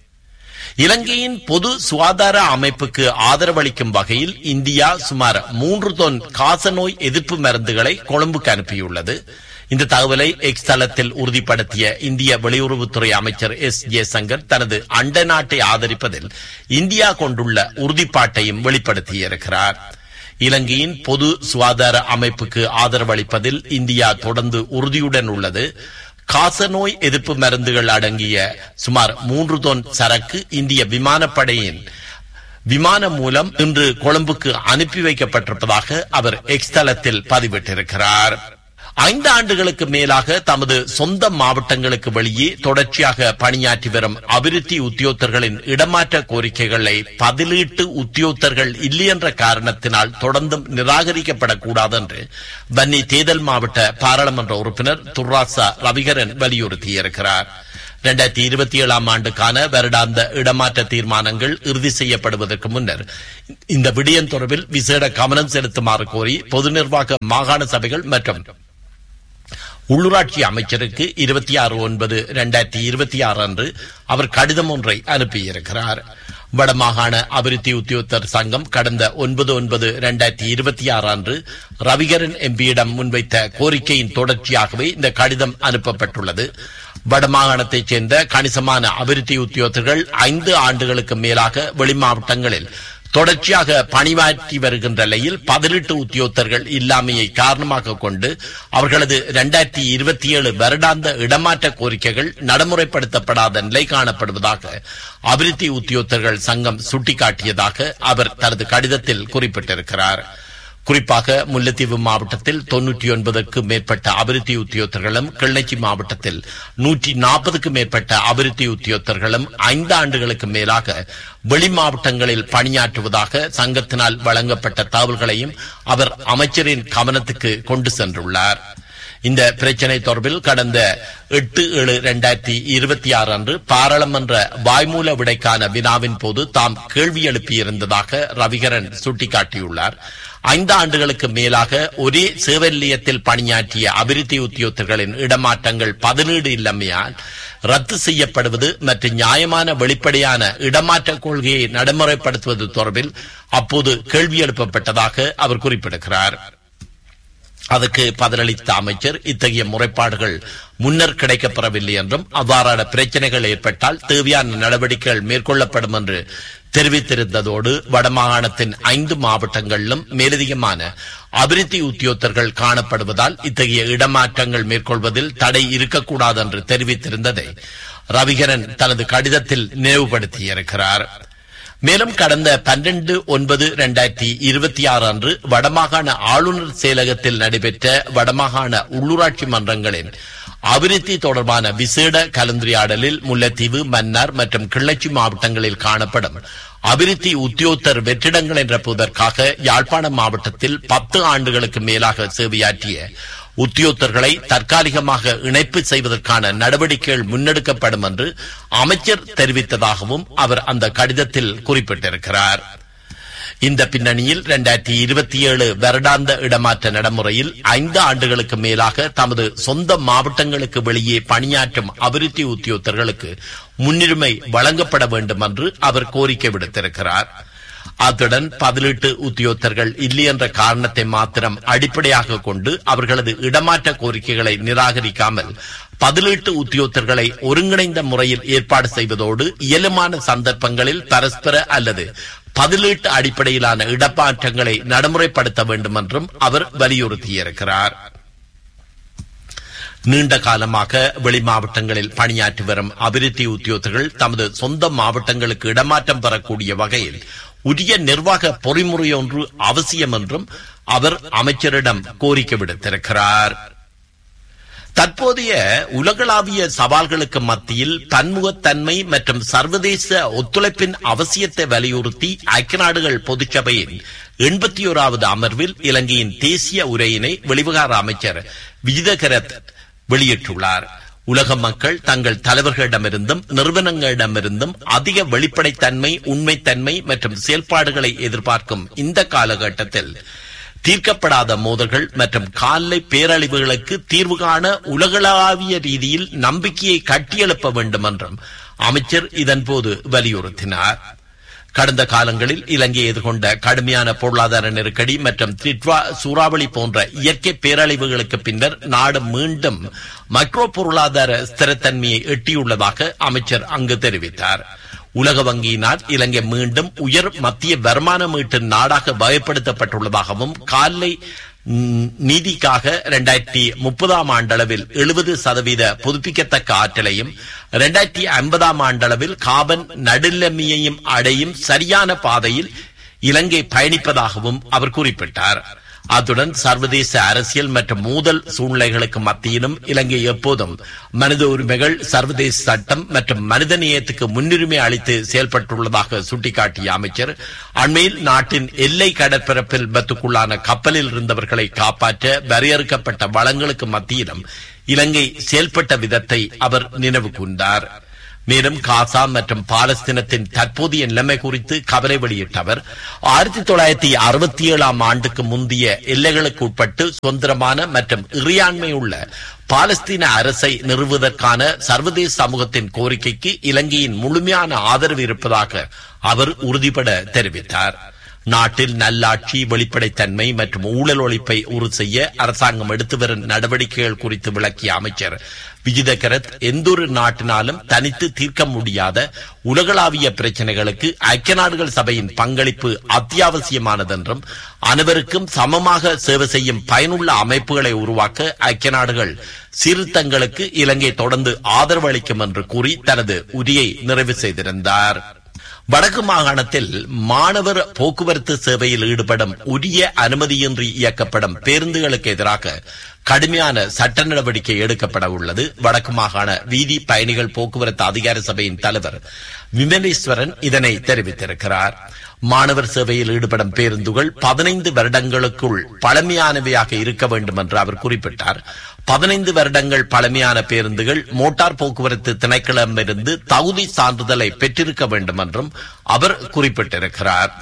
இலங்கையின் பொது சுகாதார அமைப்புக்கு ஆதரவளிக்கும் வகையில் இந்தியா சுமார் மூன்று தொன் காசநோய் எதிர்ப்பு மருந்துகளை கொழும்புக்கு அனுப்பியுள்ளது இந்த தகவலை எக்ஸ் தளத்தில் உறுதிப்படுத்திய இந்திய வெளியுறவுத்துறை அமைச்சர் எஸ் ஜெய்சங்கர் தனது அண்ட நாட்டை ஆதரிப்பதில் இந்தியா கொண்டுள்ள உறுதிப்பாட்டையும் வெளிப்படுத்தியிருக்கிறார் இலங்கையின் பொது சுகாதார அமைப்புக்கு ஆதரவளிப்பதில் இந்தியா தொடர்ந்து உறுதியுடன் உள்ளது காசநோய் எதிர்ப்பு மருந்துகள் அடங்கிய சுமார் மூன்று தொன் சரக்கு இந்திய விமானப்படையின் விமானம் மூலம் இன்று கொழும்புக்கு அனுப்பி வைக்கப்பட்டிருப்பதாக அவர் எக்ஸ் தளத்தில் பதிவிட்டிருக்கிறார் ஐந்து ஆண்டுகளுக்கு மேலாக தமது சொந்த மாவட்டங்களுக்கு வெளியே தொடர்ச்சியாக பணியாற்றி வரும் அபிவிருத்தி உத்தியோகத்தர்களின் இடமாற்ற கோரிக்கைகளை பதிலீட்டு உத்தியோகத்தர்கள் இல்லை என்ற காரணத்தினால் தொடர்ந்தும் நிராகரிக்கப்படக்கூடாது என்று வன்னி தேர்தல் மாவட்ட பாராளுமன்ற உறுப்பினர் துர்ராசா ரவிகரன் வலியுறுத்தியிருக்கிறார் இரண்டாயிரத்தி இருபத்தி ஏழாம் ஆண்டுக்கான வருடாந்த இடமாற்ற தீர்மானங்கள் இறுதி செய்யப்படுவதற்கு முன்னர் இந்த விடயம் தொடர்பில் விசேட கவனம் செலுத்துமாறு கோரி பொது நிர்வாக மாகாண சபைகள் மற்றும் உள்ளூராட்சி அமைச்சருக்கு இருபத்தி ஆறு ஒன்பது இரண்டாயிரத்தி இருபத்தி ஆறு அன்று அவர் கடிதம் ஒன்றை அனுப்பியிருக்கிறார் வடமாகாண அபிவிருத்தி உத்தியோகத்தர் சங்கம் கடந்த ஒன்பது ஒன்பது இரண்டாயிரத்தி இருபத்தி ஆறு அன்று ரவிகரன் எம்பியிடம் முன்வைத்த கோரிக்கையின் தொடர்ச்சியாகவே இந்த கடிதம் அனுப்பப்பட்டுள்ளது வடமாகாணத்தைச் சேர்ந்த கணிசமான அபிவிருத்தி உத்தியோகத்தர்கள் ஐந்து ஆண்டுகளுக்கு மேலாக வெளிமாவட்டங்களில் தொடர்ச்சியாக பணியாற்றி வருகின்ற நிலையில் பதினெட்டு உத்தியோகத்தர்கள் இல்லாமையை காரணமாக கொண்டு அவர்களது இரண்டாயிரத்தி இருபத்தி ஏழு வருடாந்த இடமாற்ற கோரிக்கைகள் நடைமுறைப்படுத்தப்படாத நிலை காணப்படுவதாக அபிவிருத்தி உத்தியோகத்தர்கள் சங்கம் சுட்டிக்காட்டியதாக அவர் தனது கடிதத்தில் குறிப்பிட்டிருக்கிறார் குறிப்பாக முல்லைத்தீவு மாவட்டத்தில் தொன்னூற்றி ஒன்பதுக்கு மேற்பட்ட அபிவிருத்தி உத்தியோகத்தர்களும் கிளிநொச்சி மாவட்டத்தில் நூற்றி நாற்பதுக்கு மேற்பட்ட அபிவிருத்தி உத்தியோகத்தர்களும் ஐந்து ஆண்டுகளுக்கு மேலாக வெளி மாவட்டங்களில் பணியாற்றுவதாக சங்கத்தினால் வழங்கப்பட்ட தகவல்களையும் அவர் அமைச்சரின் கவனத்துக்கு கொண்டு சென்றுள்ளார் இந்த பிரச்சினை தொடர்பில் கடந்த எட்டு ஏழு இரண்டாயிரத்தி இருபத்தி ஆறு அன்று பாராளுமன்ற வாய்மூல விடைக்கான வினாவின் போது தாம் கேள்வி எழுப்பியிருந்ததாக ரவிகரன் சுட்டிக்காட்டியுள்ளார் ஐந்து ஆண்டுகளுக்கு மேலாக ஒரே சேவை நிலையத்தில் பணியாற்றிய அபிவிருத்தி உத்தியோகத்தர்களின் இடமாற்றங்கள் பதினேழு இல்லமையால் ரத்து செய்யப்படுவது மற்றும் நியாயமான வெளிப்படையான இடமாற்ற கொள்கையை நடைமுறைப்படுத்துவது தொடர்பில் அப்போது கேள்வி எழுப்பப்பட்டதாக அவர் குறிப்பிடுகிறார் அதற்கு பதிலளித்த அமைச்சர் இத்தகைய முறைப்பாடுகள் முன்னர் கிடைக்கப்பெறவில்லை என்றும் அவ்வாறான பிரச்சனைகள் ஏற்பட்டால் தேவையான நடவடிக்கைகள் மேற்கொள்ளப்படும் என்று தெரிவித்திருந்ததோடு வடமாகாணத்தின் ஐந்து மாவட்டங்களிலும் மேலதிகமான அபிவிருத்தி உத்தியோகத்தர்கள் காணப்படுவதால் இத்தகைய இடமாற்றங்கள் மேற்கொள்வதில் தடை இருக்கக்கூடாது என்று தெரிவித்திருந்ததை ரவிகரன் தனது கடிதத்தில் நினைவுபடுத்தியிருக்கிறார் மேலும் கடந்த பன்னிரண்டு ஒன்பது இரண்டாயிரத்தி இருபத்தி ஆறு அன்று வடமாகாண ஆளுநர் செயலகத்தில் நடைபெற்ற வடமாகாண உள்ளூராட்சி மன்றங்களின் அபிவிருத்தி தொடர்பான விசேட கலந்துரையாடலில் முல்லைத்தீவு மன்னார் மற்றும் கிள்ளச்சி மாவட்டங்களில் காணப்படும் அபிவிருத்தி உத்தியோகத்தர் வெற்றிடங்கள் என்ற புதற்காக யாழ்ப்பாணம் மாவட்டத்தில் பத்து ஆண்டுகளுக்கு மேலாக சேவையாற்றிய உத்தியோகத்தர்களை தற்காலிகமாக இணைப்பு செய்வதற்கான நடவடிக்கைகள் முன்னெடுக்கப்படும் என்று அமைச்சர் தெரிவித்ததாகவும் அவர் அந்த கடிதத்தில் குறிப்பிட்டிருக்கிறார் இந்த பின்னணியில் இரண்டாயிரத்தி இருபத்தி ஏழு வருடாந்த இடமாற்ற நடைமுறையில் ஐந்து ஆண்டுகளுக்கு மேலாக தமது சொந்த மாவட்டங்களுக்கு வெளியே பணியாற்றும் அபிவிருத்தி உத்தியோகத்தர்களுக்கு முன்னுரிமை வழங்கப்பட வேண்டும் என்று அவர் கோரிக்கை விடுத்திருக்கிறார் அத்துடன் பதிலீட்டு உத்தியோகத்தர்கள் இல்லை என்ற காரணத்தை மாத்திரம் அடிப்படையாக கொண்டு அவர்களது இடமாற்ற கோரிக்கைகளை நிராகரிக்காமல் பதிலீட்டு உத்தியோகத்தர்களை ஒருங்கிணைந்த முறையில் ஏற்பாடு செய்வதோடு இயலுமான சந்தர்ப்பங்களில் பரஸ்பர அல்லது பதிலீட்டு அடிப்படையிலான இடமாற்றங்களை நடைமுறைப்படுத்த வேண்டும் என்றும் அவர் வலியுறுத்தியிருக்கிறார் நீண்ட காலமாக வெளி மாவட்டங்களில் பணியாற்றி வரும் அபிவிருத்தி உத்தியோகத்தர்கள் தமது சொந்த மாவட்டங்களுக்கு இடமாற்றம் பெறக்கூடிய வகையில் உரிய நிர்வாக பொறிமுறை ஒன்று அவசியம் என்றும் அவர் அமைச்சரிடம் கோரிக்கை விடுத்திருக்கிறார் தற்போதைய உலகளாவிய சவால்களுக்கு மத்தியில் பன்முகத்தன்மை மற்றும் சர்வதேச ஒத்துழைப்பின் அவசியத்தை வலியுறுத்தி ஐக்கிய நாடுகள் பொதுச்சபையின் எண்பத்தி ஓராவது அமர்வில் இலங்கையின் தேசிய உரையினை வெளிவிகார அமைச்சர் விஜிதகரத் வெளியிட்டுள்ளார் உலக மக்கள் தங்கள் தலைவர்களிடமிருந்தும் நிறுவனங்களிடமிருந்தும் அதிக வெளிப்படைத்தன்மை உண்மைத்தன்மை மற்றும் செயல்பாடுகளை எதிர்பார்க்கும் இந்த காலகட்டத்தில் தீர்க்கப்படாத மோதல்கள் மற்றும் காலை பேரழிவுகளுக்கு தீர்வு காண உலகளாவிய ரீதியில் நம்பிக்கையை கட்டியெழுப்ப வேண்டும் என்றும் அமைச்சர் இதன்போது வலியுறுத்தினார் கடந்த காலங்களில் இலங்கை எதிர்கொண்ட கடுமையான பொருளாதார நெருக்கடி மற்றும் திட்வா சூறாவளி போன்ற இயற்கை பேரழிவுகளுக்கு பின்னர் நாடு மீண்டும் மைக்ரோ பொருளாதார ஸ்திரத்தன்மையை எட்டியுள்ளதாக அமைச்சர் அங்கு தெரிவித்தார் உலக வங்கியினால் இலங்கை மீண்டும் உயர் மத்திய வருமான மீட்டின் நாடாக வகைப்படுத்தப்பட்டுள்ளதாகவும் காலை நீதிக்காக இரண்டாயிரத்தி முப்பதாம் ஆண்டளவில் எழுபது சதவீத புதுப்பிக்கத்தக்க ஆற்றலையும் இரண்டாயிரத்தி ஐம்பதாம் ஆண்டளவில் காபன் நடுநிலைமையையும் அடையும் சரியான பாதையில் இலங்கை பயணிப்பதாகவும் அவர் குறிப்பிட்டார் அத்துடன் சர்வதேச அரசியல் மற்றும் மோதல் சூழ்நிலைகளுக்கு மத்தியிலும் இலங்கை எப்போதும் மனித உரிமைகள் சர்வதேச சட்டம் மற்றும் மனித நேயத்துக்கு முன்னுரிமை அளித்து செயல்பட்டுள்ளதாக சுட்டிக்காட்டிய அமைச்சர் அண்மையில் நாட்டின் எல்லை கடற்பரப்பில் விபத்துக்குள்ளான கப்பலில் இருந்தவர்களை காப்பாற்ற வரையறுக்கப்பட்ட வளங்களுக்கு மத்தியிலும் இலங்கை செயல்பட்ட விதத்தை அவர் நினைவு கூர்ந்தார் மேலும் காசா மற்றும் பாலஸ்தீனத்தின் தற்போதைய நிலைமை குறித்து கவலை வெளியிட்ட அவர் ஆயிரத்தி தொள்ளாயிரத்தி அறுபத்தி ஏழாம் ஆண்டுக்கு முந்தைய எல்லைகளுக்கு உட்பட்டு சுதந்திரமான மற்றும் இறையாண்மை உள்ள பாலஸ்தீன அரசை நிறுவுவதற்கான சர்வதேச சமூகத்தின் கோரிக்கைக்கு இலங்கையின் முழுமையான ஆதரவு இருப்பதாக அவர் உறுதிபட தெரிவித்தார் நாட்டில் நல்லாட்சி வெளிப்படைத்தன்மை மற்றும் ஊழல் ஒழிப்பை உறுதி செய்ய அரசாங்கம் எடுத்து வரும் நடவடிக்கைகள் குறித்து விளக்கிய அமைச்சர் விஜிதகரத் எந்தொரு நாட்டினாலும் தனித்து தீர்க்க முடியாத உலகளாவிய பிரச்சனைகளுக்கு ஐக்கிய நாடுகள் சபையின் பங்களிப்பு அத்தியாவசியமானதென்றும் அனைவருக்கும் சமமாக சேவை செய்யும் பயனுள்ள அமைப்புகளை உருவாக்க ஐக்கிய நாடுகள் சீர்திருத்தங்களுக்கு இலங்கை தொடர்ந்து ஆதரவு அளிக்கும் என்று கூறி தனது உரையை நிறைவு செய்திருந்தார் வடக்கு மாகாணத்தில் மாணவர் போக்குவரத்து சேவையில் ஈடுபடும் உரிய அனுமதியின்றி இயக்கப்படும் பேருந்துகளுக்கு எதிராக கடுமையான சட்ட நடவடிக்கை எடுக்கப்பட உள்ளது வடக்கு மாகாண வீதி பயணிகள் போக்குவரத்து அதிகார சபையின் தலைவர் விமலேஸ்வரன் இதனை தெரிவித்திருக்கிறார் மாணவர் சேவையில் ஈடுபடும் பேருந்துகள் பதினைந்து வருடங்களுக்குள் பழமையானவையாக இருக்க வேண்டும் என்று அவர் குறிப்பிட்டார் பதினைந்து வருடங்கள் பழமையான பேருந்துகள் மோட்டார் போக்குவரத்து திணைக்களமிருந்து தகுதி சான்றிதழை பெற்றிருக்க வேண்டும் என்றும் அவர் குறிப்பிட்டிருக்கிறார்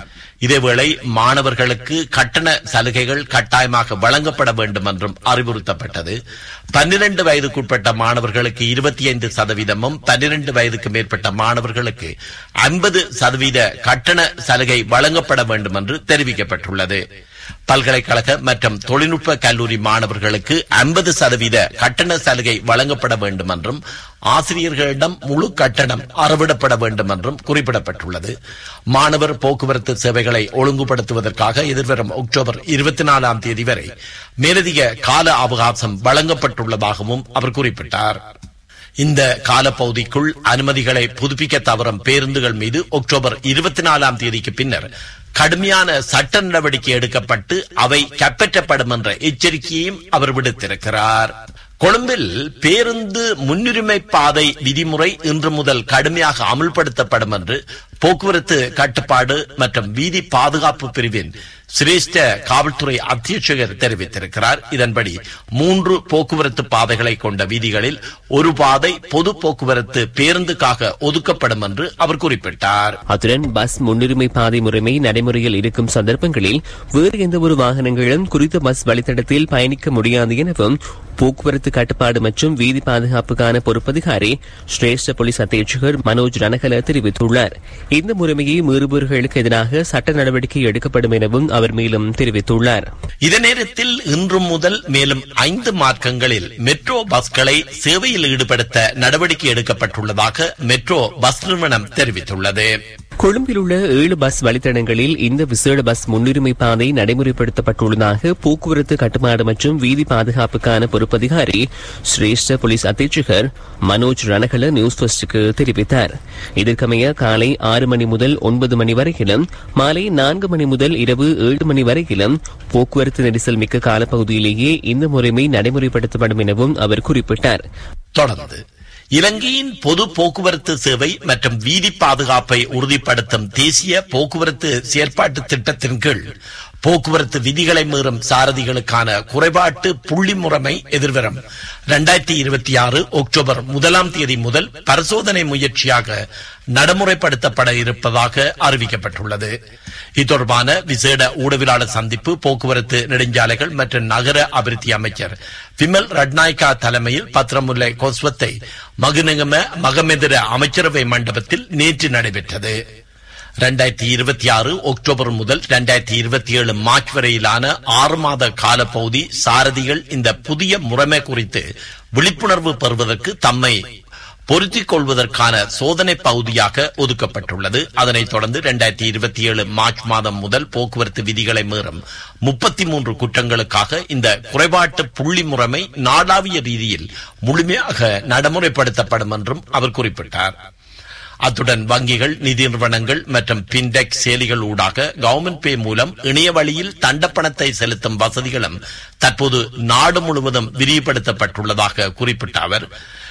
இதேவேளை மாணவர்களுக்கு கட்டண சலுகைகள் கட்டாயமாக வழங்கப்பட வேண்டும் என்றும் அறிவுறுத்தப்பட்டது பன்னிரண்டு வயதுக்குட்பட்ட மாணவர்களுக்கு இருபத்தி ஐந்து சதவீதமும் பன்னிரண்டு வயதுக்கு மேற்பட்ட மாணவர்களுக்கு ஐம்பது சதவீத கட்டண சலுகை வழங்கப்பட வேண்டும் என்று தெரிவிக்கப்பட்டுள்ளது பல்கலைக்கழக மற்றும் தொழில்நுட்ப கல்லூரி மாணவர்களுக்கு ஐம்பது சதவீத கட்டண சலுகை வழங்கப்பட வேண்டும் என்றும் ஆசிரியர்களிடம் முழு கட்டணம் அறவிடப்பட வேண்டும் என்றும் குறிப்பிடப்பட்டுள்ளது மாணவர் போக்குவரத்து சேவைகளை ஒழுங்குபடுத்துவதற்காக எதிர்வரும் அக்டோபர் இருபத்தி நாலாம் தேதி வரை மேலதிக கால அவகாசம் வழங்கப்பட்டுள்ளதாகவும் அவர் குறிப்பிட்டார் இந்த காலப்பகுதிக்குள் அனுமதிகளை புதுப்பிக்க தவறும் பேருந்துகள் மீது அக்டோபர் இருபத்தி நாலாம் தேதிக்கு பின்னர் கடுமையான சட்ட நடவடிக்கை எடுக்கப்பட்டு அவை கைப்பற்றப்படும் என்ற எச்சரிக்கையையும் அவர் விடுத்திருக்கிறார் கொழும்பில் பேருந்து முன்னுரிமை பாதை விதிமுறை இன்று முதல் கடுமையாக அமுல்படுத்தப்படும் என்று போக்குவரத்து கட்டுப்பாடு மற்றும் வீதி பாதுகாப்பு பிரிவின் சிரேஷ்ட காவல்துறை அத்தியட்சகர் தெரிவித்திருக்கிறார் இதன்படி மூன்று போக்குவரத்து பாதைகளை கொண்ட வீதிகளில் ஒரு பாதை பொது போக்குவரத்து பேருந்துக்காக ஒதுக்கப்படும் என்று அவர் குறிப்பிட்டார் அத்துடன் பஸ் முன்னுரிமை பாதை முறைமை நடைமுறையில் இருக்கும் சந்தர்ப்பங்களில் வேறு எந்த ஒரு வாகனங்களும் குறித்த பஸ் வழித்தடத்தில் பயணிக்க முடியாது எனவும் போக்குவரத்து கட்டுப்பாடு மற்றும் வீதி பாதுகாப்புக்கான பொறுப்பதிகாரி சிரேஷ்ட போலீஸ் அத்தீட்சகர் மனோஜ் ரணகல தெரிவித்துள்ளார் இந்த முறைமையை மீறுபவர்களுக்கு எதிராக சட்ட நடவடிக்கை எடுக்கப்படும் எனவும் அவர் மேலும் தெரிவித்துள்ளார் இதே நேரத்தில் இன்று முதல் மேலும் ஐந்து மார்க்கங்களில் மெட்ரோ பஸ்களை சேவையில் ஈடுபடுத்த நடவடிக்கை எடுக்கப்பட்டுள்ளதாக மெட்ரோ பஸ் நிறுவனம் தெரிவித்துள்ளது கொழும்பில் உள்ள ஏழு பஸ் வழித்தடங்களில் இந்த விசேட பஸ் முன்னுரிமை பாதை நடைமுறைப்படுத்தப்பட்டுள்ளதாக போக்குவரத்து கட்டுப்பாடு மற்றும் வீதி பாதுகாப்புக்கான பொறுப்பதிகாரி சிரேஷ்ட போலீஸ் அத்தீட்சகர் மனோஜ் ரணகல நியூஸ் ஃபர்ஸ்டுக்கு தெரிவித்தார் இதற்கமைய காலை ஆறு மணி முதல் ஒன்பது மணி வரையிலும் மாலை நான்கு மணி முதல் இரவு ஏழு மணி வரையிலும் போக்குவரத்து நெரிசல் மிக்க காலப்பகுதியிலேயே இந்த முறைமை நடைமுறைப்படுத்தப்படும் எனவும் அவர் குறிப்பிட்டார் தொடர்ந்து இலங்கையின் பொது போக்குவரத்து சேவை மற்றும் வீதி பாதுகாப்பை உறுதிப்படுத்தும் தேசிய போக்குவரத்து செயற்பாட்டு திட்டத்தின் கீழ் போக்குவரத்து விதிகளை மீறும் சாரதிகளுக்கான குறைபாட்டு புள்ளி முறைமை எதிர்வரும் இரண்டாயிரத்தி இருபத்தி ஆறு அக்டோபர் முதலாம் தேதி முதல் பரிசோதனை முயற்சியாக நடைமுறைப்படுத்தப்பட இருப்பதாக அறிவிக்கப்பட்டுள்ளது இத்தொடர்பான விசேட ஊடகவியலாளர் சந்திப்பு போக்குவரத்து நெடுஞ்சாலைகள் மற்றும் நகர அபிவிருத்தி அமைச்சர் விமல் ரட்நாயக்கா தலைமையில் பத்திரமுல்லை கோஸ்வத்தை மகுநகம மகமெதிர அமைச்சரவை மண்டபத்தில் நேற்று நடைபெற்றது இரண்டாயிரத்தி இருபத்தி ஆறு அக்டோபர் முதல் இரண்டாயிரத்தி இருபத்தி ஏழு மார்ச் வரையிலான ஆறு மாத காலப்பகுதி சாரதிகள் இந்த புதிய முறைமை குறித்து விழிப்புணர்வு பெறுவதற்கு தம்மை பொருத்திக் கொள்வதற்கான சோதனை பகுதியாக ஒதுக்கப்பட்டுள்ளது அதனைத் தொடர்ந்து இரண்டாயிரத்தி இருபத்தி ஏழு மார்ச் மாதம் முதல் போக்குவரத்து விதிகளை மீறும் முப்பத்தி மூன்று குற்றங்களுக்காக இந்த குறைபாட்டு புள்ளி முறைமை நாடாவிய ரீதியில் முழுமையாக நடைமுறைப்படுத்தப்படும் என்றும் அவர் குறிப்பிட்டார் அத்துடன் வங்கிகள் நிதி நிறுவனங்கள் மற்றும் பின்டெக் செயலிகள் ஊடாக கவர்மெண்ட் பே மூலம் இணைய வழியில் தண்டப்பணத்தை செலுத்தும் வசதிகளும் தற்போது நாடு முழுவதும் விரிவுபடுத்தப்பட்டுள்ளதாக குறிப்பிட்ட அவர்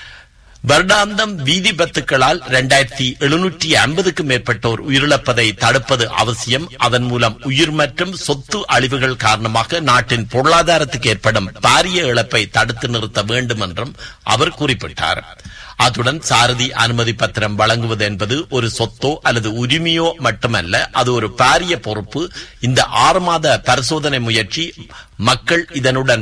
வருடாந்தம் வீதி பத்துக்களால் இரண்டாயிரத்தி எழுநூற்றி ஐம்பதுக்கும் மேற்பட்டோர் உயிரிழப்பதை தடுப்பது அவசியம் அதன் மூலம் உயிர் மற்றும் சொத்து அழிவுகள் காரணமாக நாட்டின் பொருளாதாரத்துக்கு ஏற்படும் பாரிய இழப்பை தடுத்து நிறுத்த வேண்டும் என்றும் அவர் குறிப்பிட்டார் அத்துடன் சாரதி அனுமதி பத்திரம் வழங்குவது என்பது ஒரு சொத்தோ அல்லது உரிமையோ மட்டுமல்ல அது ஒரு பாரிய பொறுப்பு இந்த ஆறு மாத பரிசோதனை முயற்சி மக்கள் இதனுடன்